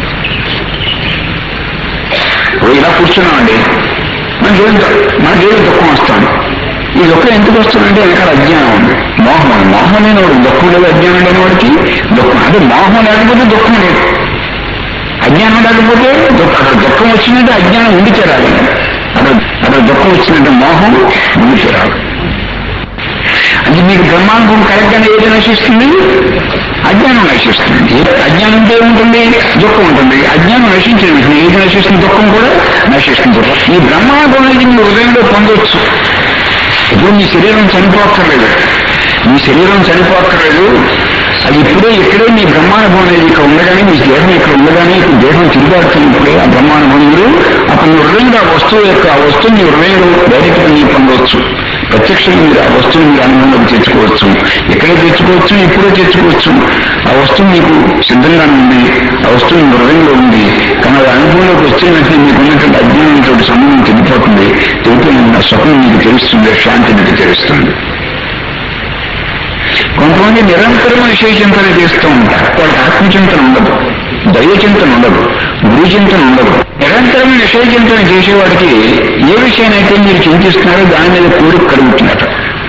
ఓ ఇలా కూర్చున్నామండి మనకి ఏం మనకి ఏదో దుఃఖం వస్తుంది ఈ దుఃఖం ఎందుకు వస్తుందంటే వెనకాల అజ్ఞానం ఉంది మోహం ఉంది మోహం లేనివాడు దుఃఖం లేదు అజ్ఞానం లేని వాడికి దుఃఖం అంటే మోహం లేకపోతే దుఃఖం లేదు అజ్ఞానం లేకపోతే దుఃఖం అక్కడ దుఃఖం వచ్చిందంటే అజ్ఞానం ఉండి చేరాలి అక్కడ అక్కడ దుఃఖం వచ్చిందంటే మోహం ఉండి చేరాలి అంటే మీకు బ్రహ్మానుభవం కరెక్ట్గానే ఏది నశిస్తుంది అజ్ఞానం నశిస్తుంది ఏ- అజ్ఞానం ఉంటే ఉంటుంది దుఃఖం ఉంటుంది అజ్ఞానం నశించిన వెంటనే ఏది నశిస్తుంది దుఃఖం కూడా నశిస్తుంది ఈ బ్రహ్మానుభవం అనేది మీ హృదయంలో పొందొచ్చు ఇప్పుడు మీ శరీరం చనిపోక్కర్లేదు మీ శరీరం చనిపోక్కర్లేదు అది ఇప్పుడే ఇక్కడే మీ బ్రహ్మానుభవం అనేది ఇక్కడ ఉండగానే మీ దేహం ఇక్కడ ఉండగానే ఇప్పుడు దేహం తిరిగాడుతున్నప్పుడే ఆ బ్రహ్మానుభవం మీరు అప్పుడు మీ హృదయంలో ఆ వస్తువు యొక్క ఆ వస్తువు మీ హృదయంలో డైరెక్ట్గా మీరు పొందవచ్చు ప్రత్యక్షంగా మీరు ఆ వస్తువుని మీరు అనుభవంలోకి తెచ్చుకోవచ్చు ఇక్కడే తెచ్చుకోవచ్చు ఇప్పుడే తెచ్చుకోవచ్చు ఆ వస్తువు మీకు సిద్ధంగా ఉంది ఆ వస్తువు మీ హృదయంలో ఉంది కానీ అది అనుభవంలోకి వచ్చిన వెంటనే మీకు ఉన్నటువంటి అజ్ఞానంతో సంబంధం తెలిపోతుంది తెలిపిన సుఖం మీకు తెలుస్తుంది శాంతి మీకు తెలుస్తుంది కొంతమంది నిరంతరం విశేషింతన చేస్తూ ఉంటారు వాళ్ళకి ఆత్మచింతన ఉండదు దైవచింతన ఉండదు గురు చింతన ఉండదు నిరంతరం విషయచింతన చేసేవాడికి ఏ విషయాన్నైతే మీరు చింతిస్తున్నారో దాని మీద కోరిక కలుగుతున్నారు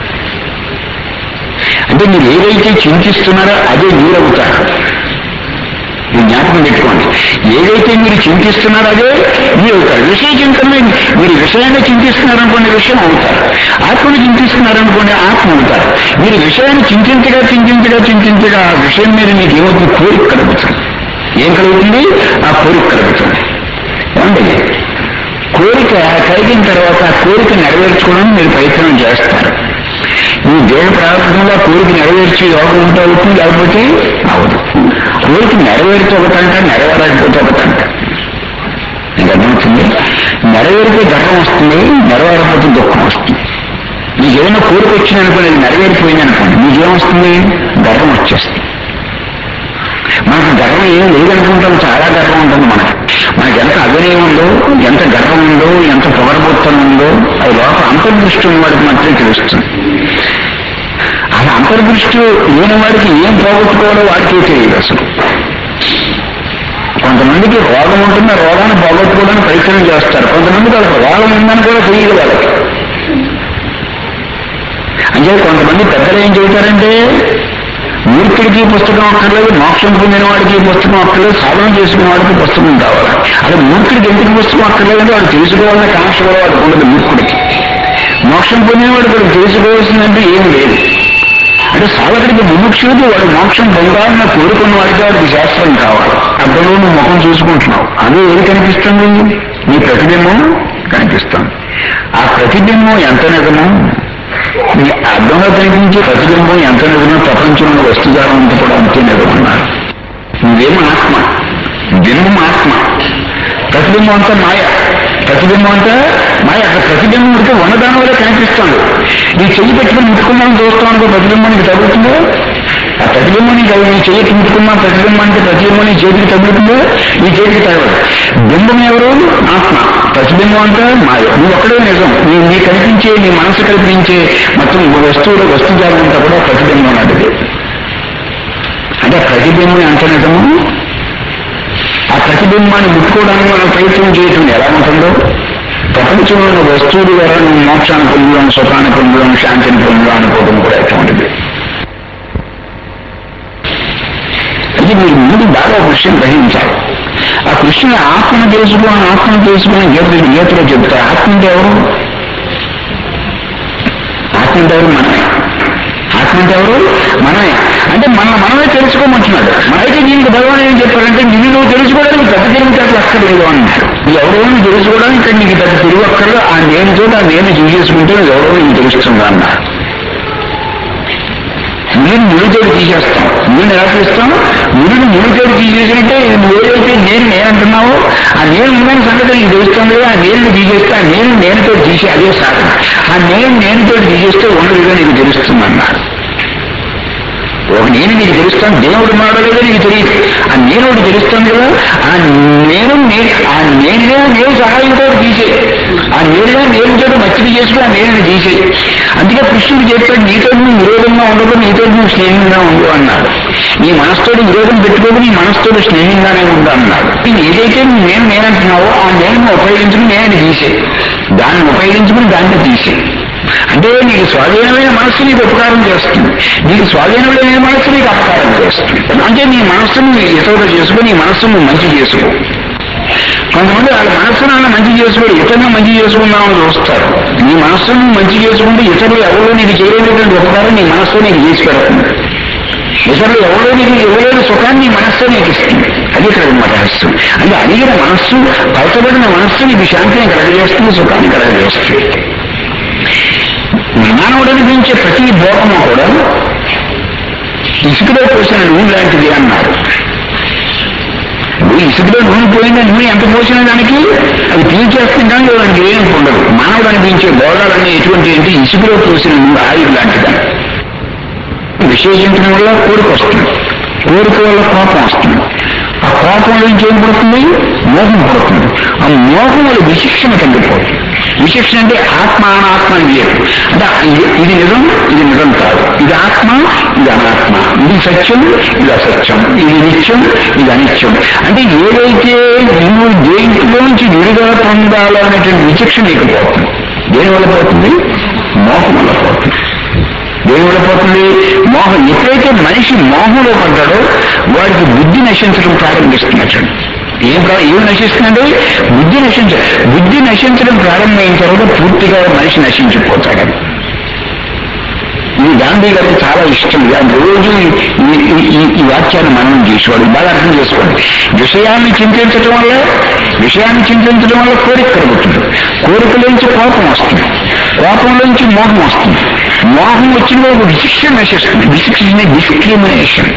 అంటే మీరు ఏదైతే చింతిస్తున్నారో అదే మీరవుతారు ఈ జ్ఞాపకం పెట్టుకోండి ఏదైతే మీరు చింతిస్తున్నారో అదే మీరు అవుతారు విషయ చింతన మీరు విషయాన్ని చింతిస్తున్నారనుకోండి విషయం అవుతారు ఆత్మను చింతిస్తున్నారనుకోండి ఆత్మ అవుతారు మీరు విషయాన్ని చింతించగా చింతించగా చింతించగా ఆ విషయం మీద మీకు ఏమవుతుంది కోరిక కలుగుతుంది ఏం కలుగుతుంది ఆ కోరిక కలుగుతుంది ఏమండి కోరిక కలిగిన తర్వాత ఆ కోరిక నెరవేర్చుకోవడానికి మీరు ప్రయత్నం చేస్తారు ఈ దేహ ప్రారంభంలో ఆ కోరిక నెరవేర్చి యోగం ఉంటే అవుతుంది లేకపోతే అవదు కోరిక నెరవేర్చి ఒకటంట నెరవేరకపోతే ఒకటంట మీకు అర్థమవుతుంది నెరవేరితే గర్వం వస్తుంది నెరవేరకపోతే దుఃఖం వస్తుంది మీకు ఏదైనా కోరిక వచ్చింది అనుకోండి అది నెరవేరిపోయింది అనుకోండి మీకేమొస్తుంది గర్వం వచ్చేస్తుంది మనకు గర్వం ఏం లేదనుకుంటాం చాలా గర్వం ఉంటుంది మనకు మనకి ఎంత అభినయం ఉందో ఎంత గర్వం ఉందో ఎంత పొగరబోత్తనం ఉందో అది లోపల అంతర్దృష్టి ఉన్న వాడికి మాత్రమే తెలుస్తుంది అలా అంతర్దృష్టి లేని వాడికి ఏం పోగొట్టుకోవాలో వాడికే తెలియదు అసలు కొంతమందికి రోగం ఉంటుంది ఆ రోగాన్ని పోగొట్టుకోవడానికి ప్రయత్నం చేస్తారు కొంతమందికి వాళ్ళకి రోగం ఉందని కూడా తెలియదు వాళ్ళకి అంటే కొంతమంది పెద్దలు ఏం చెబుతారంటే మూర్ఖుడికి పుస్తకం అక్కర్లేదు మోక్షం పొందిన వాడికి పుస్తకం అక్కర్లేదు సాధన చేసుకున్న వాడికి పుస్తకం కావాలి అదే మూర్ఖుడికి ఎందుకు పుస్తకం అక్కర్లేదంటే వాడు తెలుసుకోవాలనే కాంక్ష కూడా వాడికి ఉండదు మూర్ఖుడికి మోక్షం పొందిన వాడు కూడా తెలుసుకోవాల్సిందంటే ఏం లేదు అంటే సాధకుడికి ముముక్షుడికి వాడు మోక్షం పొందాలని కోరుకున్న వాడికి వాడికి శాస్త్రం కావాలి అర్థంలో నువ్వు ముఖం చూసుకుంటున్నావు అదే ఏది కనిపిస్తుంది నీ ప్రతిబింబం కనిపిస్తుంది ఆ ప్రతిబింబం ఎంత నిజమో నీ అర్థంలో కనిపించే ప్రతిబింబం ఎంత నిజమో ప్రపంచంలో వస్తుజాలం అంతా కూడా అంతే నిజమన్నారు నువ్వేమో ఆత్మ బింబం ఆత్మ ప్రతిబింబం అంతా మాయ ప్రతిబింబం అంతా మాయ అక్కడ ప్రతిబింబం ఉంటే ఉన్నదాని వల్ల కనిపిస్తుంది నీ చెయ్యి పెట్టుకుని ముట్టుకున్నాను చూస్తాం అనుకో ప్రతిబింబం నీకు తగ్గుతుందో ఆ ప్రతిబింబం నీకు అది నీ చెయ్యికి ముట్టుకున్నా ప్రతిబింబానికి ప్రతిబింబం నీ చేతికి తగ్గుతుందో నీ చేతికి తగలదు బింబం ఎవరు ఆత్మ ప్రతిబింబం అంతా మాయ నువ్వు ఒక్కడే నిజం నీ నీ కనిపించే నీ మనసు కల్పించే మొత్తం వస్తువులు వస్తుజాలం అంతా కూడా ప్రతిబింబం లాంటిది అంటే ప్రతిబింబం ఎంత నిజము ఆ ప్రతిబింబాన్ని ముట్టుకోవడానికి మనం ప్రయత్నం చేయటం ఎలా ఉంటుందో ప్రపంచంలో ఉన్న వస్తువులు ద్వారా నువ్వు మోక్షాన్ని పొందడం సుఖాన్ని పొందడం శాంతిని పొందడం అనుకోవడం కూడా ఎటువంటిది అది మీరు ముందు బాగా ఒక విషయం గ్రహించాలి ఆ కృష్ణుడు ఆత్మను తెలుసుకో ఆత్మను తెలుసుకుని గీత గీతలో చెప్తారు ఆత్మ అంటే ఎవరు ఆత్మ అంటే ఎవరు మనమే ఆత్మ అంటే ఎవరు మనమే అంటే మన మనమే తెలుసుకోమంటున్నాడు అయితే దీనికి భగవాన్ ఏం చెప్పారంటే నిన్ను నువ్వు తెలుసుకోవడానికి పెద్ద తెలివితేటలు అక్కర్లేదు అన్నాడు నువ్వు ఎవరో నువ్వు తెలుసుకోవడానికి నీకు పెద్ద తెలివి అక్కర్లేదు ఆ నేను చోట ఆ నేను చూసేసుకుంటే నువ్వు ఎవరో నీకు తెలుస్తుందా అన్నారు ముడిని ముడితోడు తీసేస్తాం ముడిని ఎలా తీస్తాం ముడిని ముడితోడు తీసేసినట్టే నువ్వు ఏదైతే నేను నేనంటున్నావో ఆ నేను ఉన్న సంగతి నీకు తెలుస్తుంది కదా ఆ నేను తీసేస్తే ఆ నేను నేనుతో తీసే అదే సాధన ఆ నేను నేనుతో తీసేస్తే ఉండదుగా నీకు తెలుస్తుంది అన్నారు ఒక నేను నీకు తెలుస్తాను దేవుడు మాడలేదో నీకు తెలియదు ఆ నేను ఒకటి తెలుస్తాను కదా ఆ నేను నే- ఆ నేనే నేను సహాయంతో తీసే ఆ నేరుగా నేనుతో మచ్చిక చేసుకుని ఆ నేను తీసే అందుకే కృష్ణుడు చెప్పాడు నీతో నువ్వు విరోధంగా ఉండదు నీతో నువ్వు స్నేహంగా ఉండు అన్నాడు నీ మనసుతోటి విరోధం పెట్టుకోదు నీ మనసుతోటి స్నేహంగానే ఉండు అన్నాడు ఇది ఏదైతే నువ్వు నేను నేనంటున్నావో ఆ నేను ఉపయోగించుకుని నేను తీసే దాన్ని ఉపయోగించుకుని దాన్ని తీసే అంటే నీకు స్వాధీనమైన మనస్సు నీకు ఉపకారం చేస్తుంది నీకు స్వాధీనమైన మనస్సు నీకు అపకారం చేస్తుంది అంటే నీ మనస్సును ఇతరులు చేసుకో నీ మనస్సును నువ్వు మంచి చేసుకో కొంతమంది వాళ్ళ మనస్సును అలా మంచి చేసుకోడు ఇతరులను మంచి చేసుకుందామని చూస్తారు నీ మనస్సును నువ్వు మంచి చేసుకుంటే ఇతరులు ఎవరో నీకు చేయలేనటువంటి ఉపకారం నీ మనస్సు నీకు చేసి పెడుతుంది ఇతరులు ఎవరో నీకు ఇవ్వలేని సుఖాన్ని నీ మనస్సు నీకు ఇస్తుంది అది ఇక్కడ ఉన్న రహస్యం అంటే అడిగిన మనస్సు పరచబడిన మనస్సు నీకు శాంతిని కలగజేస్తుంది సుఖాన్ని కలగజేస్తుంది మానవుడు అనిపించే ప్రతి భోగము కూడా ఇసుకలో పోసిన నూనె లాంటిది అన్నారు ఇప్పుడు ఇసుకలో నూనె పోయిన నూనె ఎంత పోసిన దానికి అది పీల్చేస్తుంది కానీ దానికి ఏం ఉండదు మానవుడు అనిపించే భోగాలన్నీ ఎటువంటి ఏంటి ఇసుకలో పోసిన నూనె ఆయుధ లాంటిదని విశేషించడం వల్ల కోరిక వస్తుంది కోరిక వల్ల కోపం వస్తుంది ఆ కోపం నుంచి ఏం పడుతుంది మోహం పడుతుంది ఆ మోహం వల్ల విశిక్షణ కందిపోతుంది విశిక్షణ అంటే ఆత్మ అనాత్మ అని లేదు అంటే ఇది- ఇది నిజం ఇది నిజం కాదు ఇది ఆత్మ ఇది అనాత్మ ఇది సత్యం ఇది అసత్యం ఇది నిత్యం ఇది అనిత్యం అంటే ఏదైతే నువ్వు దేంట్లోంచి విడుదల పొందాలనేటువంటి విచక్షణ నీకు పోతుంది దేని వల్ల పోతుంది మోహం వల్ల పోతుంది దేని వల్ల పోతుంది మోహం ఎప్పుడైతే మనిషి మోహంలో పడ్డాడో వాడికి బుద్ధి నశించడం ప్రారంభిస్తున్నట్టు ఏం ప్రా- ఏం నశిస్తుందండి బుద్ధి నశించ బుద్ధి నశించడం ప్రారంభమైన తర్వాత పూర్తిగా మనిషి నశించిపోతాడు ఇది గాంధీ గారికి చాలా ఇష్టం ఆయన రోజు ఈ- ఈ- ఈ- ఈ వాక్యాన్ని మనం చేసేవాడు బాగా అర్థం చేసుకోండి విషయాన్ని చింతించడం వల్ల విషయాన్ని చింతించడం వల్ల కోరిక కలుగుతుంది కోరికలోంచి కోపం వస్తుంది కోపంలోంచి మోహం వస్తుంది మోహం వచ్చిన ఒక విశిక్షణ నశిస్తుంది విశిక్షణ డిస్క్రిమినేషన్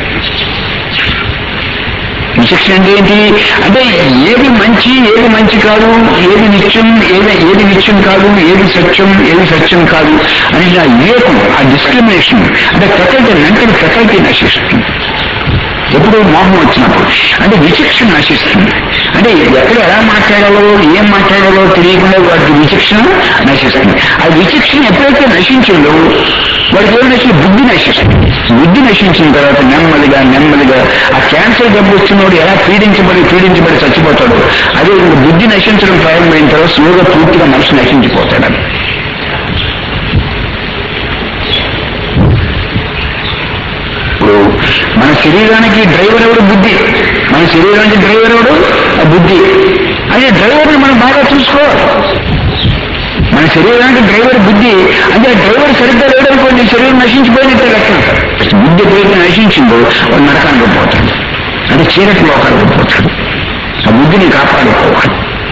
విచక్షణ అంటే ఏంటి అంటే ఏది మంచి ఏది మంచి కాదు ఏది నిత్యం ఏది ఏది నిత్యం కాదు ఏది సత్యం ఏది సత్యం కాదు అని ఆ వివేకం ఆ డిస్క్రిమినేషన్ అంటే ఫెకల్టీ మెంటల్ ఫెకల్టీ నశిస్తుంది ఎప్పుడు మోహం వచ్చినప్పుడు అంటే విచక్షణ నశిస్తుంది అంటే ఎక్కడ ఎలా మాట్లాడాలో ఏం మాట్లాడాలో తెలియకుండా వాడికి విచక్షణ నశిస్తుంది ఆ విచక్షణ ఎప్పుడైతే నశించిందో వాడికి ఏం నశించి బుద్ధి నశిస్తుంది బుద్ధి నశించిన తర్వాత నెమ్మదిగా నెమ్మదిగా ఆ క్యాన్సర్ జబ్బు వచ్చినోడు ఎలా పీడించబడి పీడించబడి చచ్చిపోతాడు అదే ఇంకా బుద్ధి నశించడం ప్రారంభమైన తర్వాత స్లోగా పూర్తిగా మనిషి నశించిపోతాడు ఇప్పుడు మన శరీరానికి డ్రైవర్ ఎవడు బుద్ధి మన శరీరానికి డ్రైవర్ ఎవడు ఆ బుద్ధి అదే డ్రైవర్ని మనం బాగా చూసుకోవాలి మన శరీరానికి డ్రైవర్ బుద్ధి అంటే డ్రైవర్ సరిగ్గా లేడనుకోండి శరీరం నశించిపోయినట్టే లెక్క బుద్ధి ఎప్పుడైతే నశించిందో వాడు నరకానికి పోతాడు అంటే చీరటి లోకానికి పోతాడు ఆ బుద్ధిని కాపాడుకోవాలి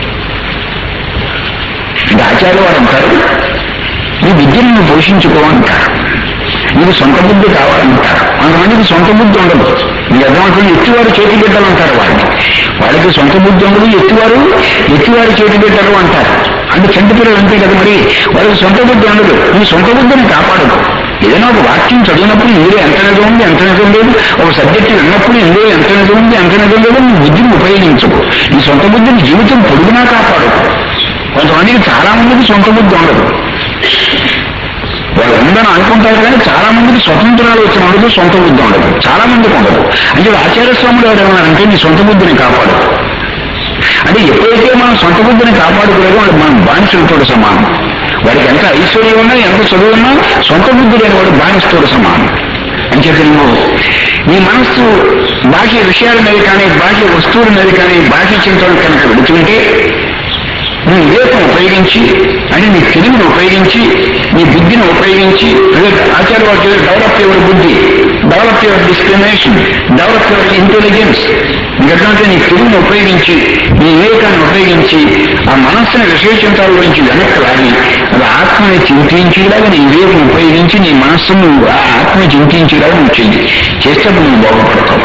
అంటే ఆచార్య వారు అంటారు ఈ విద్యను నువ్వు పోషించుకోమంటారు నీకు సొంత బుద్ధి కావాలంటారు కొంతమందికి సొంత బుద్ధి ఉండదు మీకు అర్థమవుతుంది ఎత్తివారు చేతి బిడ్డలు అంటారు వాళ్ళని వాళ్ళకి సొంత బుద్ధి ఉండదు ఎత్తివారు ఎత్తివారి చేతి బిడ్డలు అంటారు అంటే చంటి పిల్లలు అంతే కదా మరి వాళ్ళకి సొంత బుద్ధి ఉండదు నీ సొంత బుద్ధిని కాపాడదు ఏదైనా ఒక వాక్యం చదివినప్పుడు ఇందులో ఎంత నిజం ఉంది ఎంత నిజం లేదు ఒక సబ్జెక్టు విన్నప్పుడు ఇందులో ఎంత నిజం ఉంది ఎంత నిజం లేదు నీ బుద్ధిని ఉపయోగించకు నీ సొంత బుద్ధిని జీవితం పొడుగునా కాపాడు కొంతమందికి చాలా మందికి సొంత బుద్ధి ఉండదు వాళ్ళు ఉందని అనుకుంటారు కానీ చాలా మందికి స్వతంత్రాలు వచ్చిన ఉండదు సొంత బుద్ధి ఉండదు చాలా మందికి ఉండదు అంటే ఆచార్య స్వాములు ఎవరు ఏమన్నారంటే నీ సొంత బుద్ధిని కాపాడు అంటే ఎప్పుడైతే మనం సొంత బుద్ధిని కాపాడుకోలేదో వాడు మనం బానిసలతో సమానం వాడికి ఎంత ఐశ్వర్యం ఉన్నా ఎంత చదువు ఉన్నా సొంత బుద్ధి లేని వాడు బానిసతో సమానం అని చెప్పి నువ్వు నీ మనస్సు బాహ్య విషయాల మీద కానీ బాహ్య వస్తువుల మీద కానీ బాహ్య చింతన కనుక వెళుతుంటే నీ వివేకం ఉపయోగించి అంటే నీ తెలివిని ఉపయోగించి నీ బుద్ధిని ఉపయోగించి అదే ఆచార్య వారు డెవలప్ యువర్ బుద్ధి develop your discrimination develop your intelligence ఎందుకంటే నీ తెలివిని ఉపయోగించి నీ వివేకాన్ని ఉపయోగించి ఆ మనస్సుని విశేషించాల గురించి వెనక్కి లాగి అది ఆత్మని చింతించేలాగా నీ వివేకం ఉపయోగించి నీ మనస్సును ఆ ఆత్మని చింతించేలాగా నువ్వు చెయ్యి చేస్తే నువ్వు బాగుపడతావు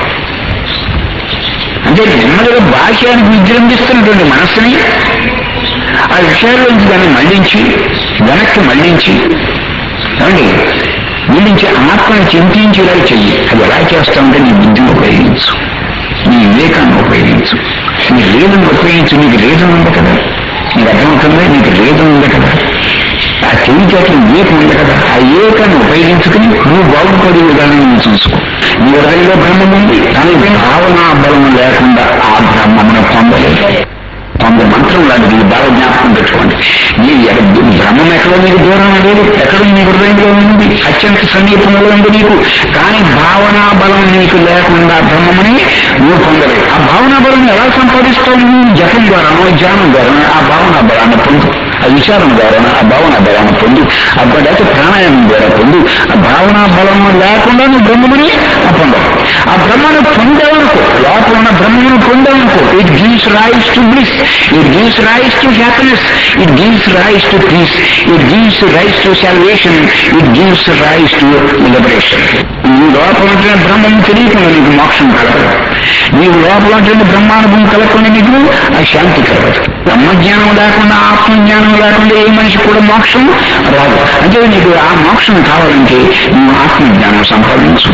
అంటే నెమ్మదిగా బాహ్యానికి విజృంభిస్తున్నటువంటి మనస్సుని ఆ విషయాల్లోంచి దాన్ని మళ్లించి వెనక్కి మళ్లించి ఏమండి మళ్లించి ఆత్మని చింతించేలా చెయ్యి అది ఎలా చేస్తామంటే నీ బుద్ధిని ఉపయోగించు నీ వివేకాన్ని ఉపయోగించు నీ రీజన్ ఉపయోగించు నీకు రీజన్ ఉంది కదా నీకు అర్థమవుతుంది నీకు రీజన్ ఉంది కదా ఆ చెయ్యి చేతులు వివేకం ఉంది కదా ఆ వివేకాన్ని ఉపయోగించుకుని నువ్వు బాగుపడే విధానం నువ్వు చూసుకో నీ హృదయంలో బ్రహ్మం ఉంది కానీ భావనా బలం లేకుండా ఆ బ్రహ్మమును పొందలేదు కొంత మంత్రం లాంటిది ఇది బాగా జ్ఞాపకం పెట్టుకోండి నీ ఎడ- బ్రహ్మం ఎక్కడో నీకు దూరం లేదు ఎక్కడ నీ హృదయంలో ఉంది అత్యంత సమీపంలో ఉంది నీకు కానీ భావనా బలం నీకు లేకుండా బ్రహ్మముని నువ్వు పొందలేదు ఆ భావనా బలం ఎలా సంపాదిస్తావు నువ్వు జపం ద్వారానో ధ్యానం ద్వారానో ఆ భావనా బలాన్ని పొందు ఆ విచారం ద్వారా ఆ భావనా బలాన్ని పొందు అప్పటికైతే ప్రాణాయామం ద్వారా పొందు ఆ భావనా బలం లేకుండా నువ్వు బ్రహ్మముని పొందవు ఆ బ్రహ్మను పొందావనుకో లోపల ఉన్న బ్రహ్మను పొందావనుకో it gives rise to bliss it gives rise to happiness it gives rise to peace it gives rise to salvation it gives rise to liberation నీ లోపల ఉంటున్న బ్రహ్మం తెలియకుండా నీకు మోక్షం కలగదు నీవు లోపల ఉంటున్న బ్రహ్మానుభవం కలగకుండా నీకు ఆ శాంతి కలగదు బ్రహ్మజ్ఞానం లేకుండా ఆత్మజ్ఞానం లేకుండా ఏ మనిషి కూడా మోక్షం రాదు అంటే నీకు ఆ మోక్షం కావాలంటే నువ్వు ఆత్మజ్ఞానం సంపాదించు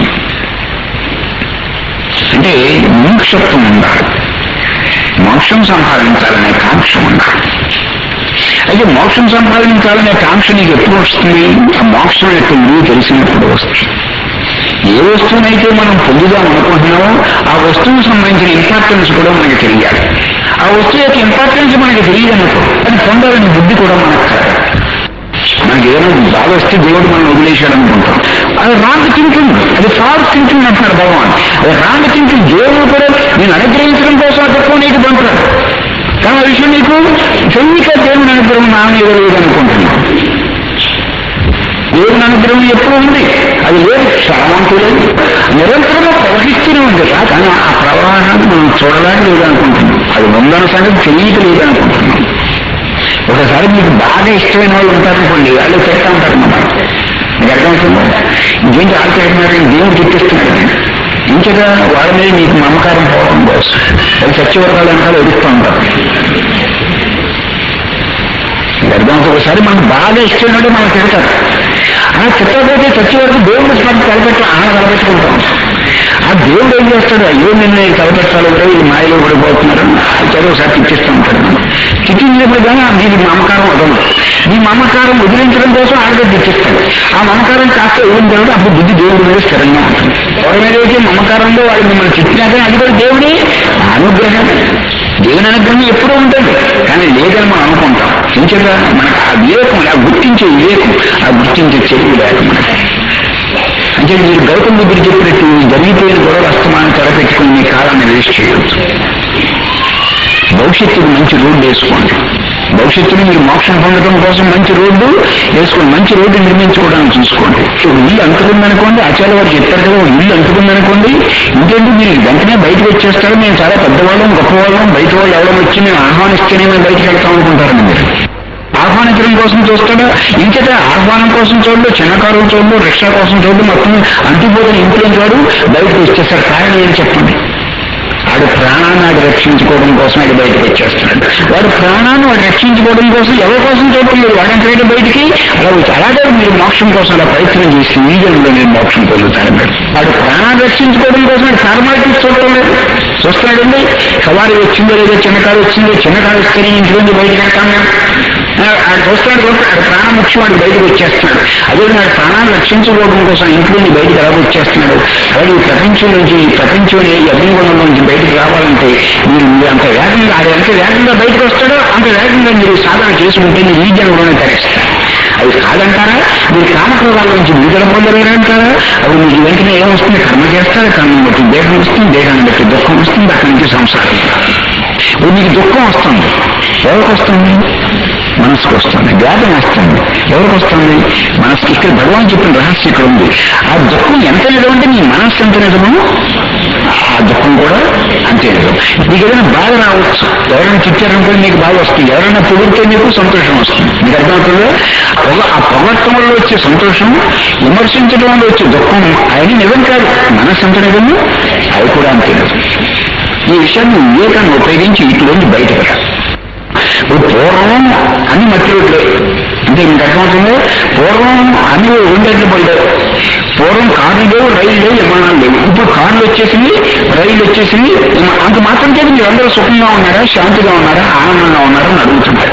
అంటే మోక్షత్వం ఉండాలి మోక్షం సంపాదించాలనే కాంక్ష ఉండాలి అయితే మోక్షం సంపాదించాలనే కాంక్ష నీకు ఎప్పుడు వస్తుంది ఆ మోక్షం యొక్క విలువ తెలిసినప్పుడు వస్తుంది ఏ వస్తువునైతే మనం పొందుదాం అనుకుంటున్నామో ఆ వస్తువుకు సంబంధించిన ఇంపార్టెన్స్ కూడా మనకి తెలియాలి ఆ వస్తువు యొక్క ఇంపార్టెన్స్ మనకి తెలియదు అనుకో అది పొందాలని బుద్ధి కూడా మనకు కలగాలి మనకి ఏదైనా బాధ వస్తే దేవుడు మనం వదిలేశాడు అనుకుంటాం అది రాంగ్ థింకింగ్ అది ఫాల్స్ థింకింగ్ అంటున్నారు భగవాన్ అది రాంగ్ థింకింగ్ దేవుడు కూడా నేను అనుగ్రహించడం కోసం ఆ తక్కువ నీకు పంపుతాడు కానీ ఆ విషయం నీకు తెలియక దేవుని అనుగ్రహం నా మీద లేదు అనుకుంటున్నాను దేవుని అనుగ్రహం ఎప్పుడు ఉంది అది లేదు క్షణమంటూ లేదు నిరంతరంగా ప్రవహిస్తూనే ఉంది రా. కానీ ఆ ప్రవాహాన్ని మనం చూడలేక లేదు అనుకుంటున్నాం అది ఉందన్న సంగతి తెలియక లేదు అనుకుంటున్నాం ఒకసారి మీకు బాగా ఇష్టమైన వాళ్ళు ఉంటారనుకోండి వాళ్ళు చెప్తా ఉంటారు అన్నమాట మీకు అర్థమవుతుందా ఇదేంటి వాళ్ళు చేస్తున్నారు దేవుడు తిప్పిస్తున్నాడు ఇంకగా వాళ్ళ మీద మీకు మమకారం పోవడం కోసం వాళ్ళు సత్యవర్గాలు వెనకాల ఎదుగుతూ ఉంటారు మీకు అర్థమవుతుంది ఒకసారి మనకు బాగా ఇష్టమైనట్టు మనం తిడతారు ఆ తిట్టకపోతే సత్యవరకు దేవుడు స్మరణ తలపెట్టి ఆన తలపెట్టుకుంటాం ఆ దేవుడు ఏం చేస్తాడు అయ్యో నిన్న ఈ తలపెట్టాలి కూడా ఈ మాయలో పడిపోతున్నారు చదువు ఒకసారి తిట్టిస్తూ ఉంటాడు తిట్టించినప్పుడు కానీ నీకు మమకారం వదలదు నీ మమకారం వదిలించడం కోసం ఆడగా తిట్టిస్తాడు ఆ మమకారం కాస్త వదిలించాడు అప్పుడు బుద్ధి దేవుడి మీద స్థిరంగా ఉంటుంది ఎవరి మీద అయితే మమకారంలో వాడు మిమ్మల్ని తిట్టినా కానీ అది కూడా దేవుడి అనుగ్రహం దేవుని అనుగ్రహం ఎప్పుడూ ఉంటుంది కానీ లేదని మనం అనుకుంటాం ఇంకేదా మనకు ఆ వివేకం ఆ గుర్తించే వివేకం ఆ గుర్తించే చెరువు లేక మనకి అంటే మీరు గౌతమ బుద్ధుడు చెప్పినట్టు జరిగిపోయిన గొడవలు అస్తమానం తెరపెట్టుకుని మీ కాలాన్ని వేస్ట్ చేయొచ్చు భవిష్యత్తుకు మంచి రోడ్డు వేసుకోండి భవిష్యత్తులో మీరు మోక్షం పొందడం కోసం మంచి రోడ్డు వేసుకోండి మంచి రోడ్డు నిర్మించుకోవడానికి చూసుకోండి సో ఇల్లు అంటుకుందనుకోండి ఆచార్య వారు చెప్పారు కదా ఓ ఇల్లు అంటుకుందనుకోండి ఇంకేంటి మీరు వెంటనే బయటకు వచ్చేస్తారు మేము చాలా పెద్దవాళ్ళం గొప్పవాళ్ళం బయట వాళ్ళు ఎవరైనా వచ్చి మేము ఆహ్వానిస్తేనే మేము బయటకు వెళ్తాం అనుకుంటారండి మీరు ఆహ్వానించడం కోసం చూస్తాడా ఇంకట ఆహ్వానం కోసం చూడడు చిన్నకారు చూడడు రిక్షా కోసం చూడడు మొత్తం అంటిపోతున్న ఇంట్లో వాడు బయటకు వచ్చేస్తారు కారణం ఏం చెప్పండి వాడు ప్రాణాన్ని వాడు రక్షించుకోవడం కోసం వాడు బయటకు వచ్చేస్తున్నాడు వాడు ప్రాణాన్ని వాడు రక్షించుకోవడం కోసం ఎవరి కోసం చూడటం లేదు వాడంటే బయటికి అలా వచ్చి అలాగే మీరు మోక్షం కోసం అలా ప్రయత్నం చేసి ఈ జన్మలో నేను మోక్షం పొందుతాను మీరు వాడు ప్రాణాన్ని రక్షించుకోవడం కోసం వాడు ఫార్మాలిటీస్ చూడటం లేదు చూస్తున్నాడండి సవారి వచ్చిందో లేదో చిన్న కారు వచ్చిందో చిన్న కారు వస్తే ఇంట్లో నుంచి బయటకు వెళ్తాం మేము ఆడు చూస్తున్నాడు చూస్తాడు ప్రాణం ముఖ్యం వాడు బయటకు వచ్చేస్తున్నాడు అదే వాడు ప్రాణాన్ని రక్షించుకోవడం కోసం ఇంట్లో నుంచి బయటకు ఎలా వచ్చేస్తున్నాడు అలాగే ఈ ప్రపంచం నుంచి ఈ ప్రపంచం ఈ అగ్నిగుణం నుంచి బయటకు రావాలంటే మీరు మీరు అంత వేగంగా ఆడు ఎంత వేగంగా బయటకు వస్తాడో అంత వేగంగా మీరు సాధన చేసుకుంటే మీరు ఈ జన్మలోనే తరిస్తారు అది కాదంటారా మీరు కామక్రోధాల నుంచి విడుదల పొందలేరంటారా అవి మీకు వెంటనే ఏమొస్తుంది కర్మ చేస్తారు కర్మ బట్టి దేహం వస్తుంది దేహాన్ని బట్టి దుఃఖం వస్తుంది అక్కడి నుంచి సంసారం ఇప్పుడు మీకు దుఃఖం వస్తుంది ఎవరికి వస్తుంది మనసుకు వస్తుంది వ్యాధం వస్తుంది ఎవరికి వస్తుంది మనసుకి ఇక్కడ భగవాన్ చెప్పిన రహస్యం ఇక్కడ ఉంది ఆ దుఃఖం ఎంత నిజం అంటే మీ మనస్సు ఎంత నిజమో ఆ దుఃఖం కూడా అంతే నిజం మీకు ఏదైనా బాధ రావచ్చు ఎవరైనా తిట్టారనుకోండి మీకు బాధ వస్తుంది ఎవరైనా పొగిడితే మీకు సంతోషం వస్తుంది మీకు అర్థమవుతుందో పొగ ఆ పొగట్టం వల్ల వచ్చే సంతోషం విమర్శించడం వల్ల వచ్చే దుఃఖం ఆయన నిజం కాదు మనస్సు ఎంత నిజమో అది కూడా అంతే నిజం ఈ విషయాన్ని వివేకాన్ని ఉపయోగించి ఇటువంటి బయటపడ ఇప్పుడు పూర్వం అన్ని మట్టి రోడ్లే అంటే మీకు అర్థమవుతుంది పూర్వం అన్ని రెండేట్లు పడ్డాయి పూర్వం కార్లు లేవు రైలు లేవు విమానాలు లేవు ఇప్పుడు కార్లు వచ్చేసింది రైలు వచ్చేసింది విమా- అంత మాత్రం చేసి మీరు అందరూ సుఖంగా ఉన్నారా శాంతిగా ఉన్నారా ఆనందంగా ఉన్నారా అని అడుగుతున్నారు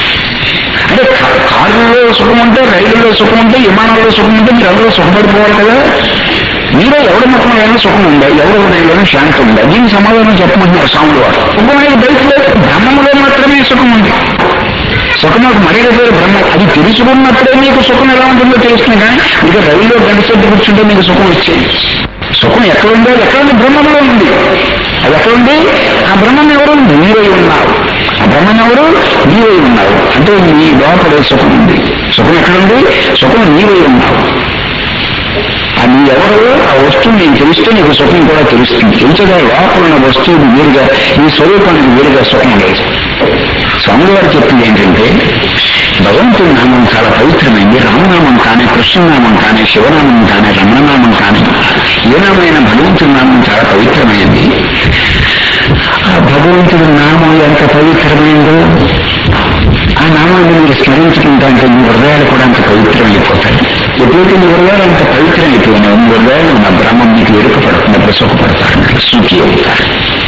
అంటే కా- కారులో సుఖం ఉంటే రైలులో సుఖం ఉంటే విమానాల్లో సుఖం ఉంటే మీరు అందరూ సుఖపడిపోవాలి కదా మీలో ఎవరి ముఖం ఏమైనా సుఖం ఉందా ఎవరి హృదయంలోనూ శాంతి ఉందా దీనికి సమాధానం చెప్పమంటున్నారు స్వాములు వారు సుఖం అనేది బయట లేదు బ్రహ్మములో మాత్రమే సుఖం ఉంది సుఖం ఒక మరీ పేరు బ్రహ్మ అది తెలుసుకున్నప్పుడే మీకు సుఖం ఎలా ఉంటుందో తెలుస్తుంది కానీ మీకు రైల్లో గంట సేపు కూర్చుంటే మీకు సుఖం వచ్చేది సుఖం ఎక్కడ ఉందో అది ఎక్కడ ఉంది బ్రహ్మంలో ఉంది అది ఎక్కడ ఉంది ఆ బ్రహ్మం ఎవరు నీవై ఉన్నావు ఆ బ్రహ్మం ఎవరు నీవై ఉన్నావు అంటే నీ లోపలే సుఖం ఉంది సుఖం ఎక్కడుంది సుఖం నీవై ఉన్నావు ఆ నీ ఎవరు ఆ వస్తువు నీకు తెలిస్తే నీకు సుఖం కూడా తెలుస్తుంది తెలుసుగా లోపల ఉన్న వస్తువుకి వేరుగా ఈ స్వరూపానికి వేరుగా సుఖం లేదు స్వామి గారు చెప్పింది ఏంటంటే భగవంతుడి నామం చాలా పవిత్రమైంది రామనామం కానీ కృష్ణనామం కానీ శివనామం కానీ రమణనామం కానీ ఏ నామైనా భగవంతుడి నామం చాలా పవిత్రమైంది ఆ భగవంతుడి నామం ఎంత పవిత్రమైందో ఆ నామాన్ని మీరు స్మరించుకుంటే మీ హృదయాలు కూడా అంత పవిత్రమైపోతాయి ఎప్పుడైతే మీ హృదయాలు అంత పవిత్రమైపోయినాయో మీ హృదయాలు ఉన్న బ్రహ్మం మీకు ఎరుకపడుతున్నప్పుడు సుఖపడతారు సుఖి అవుతారు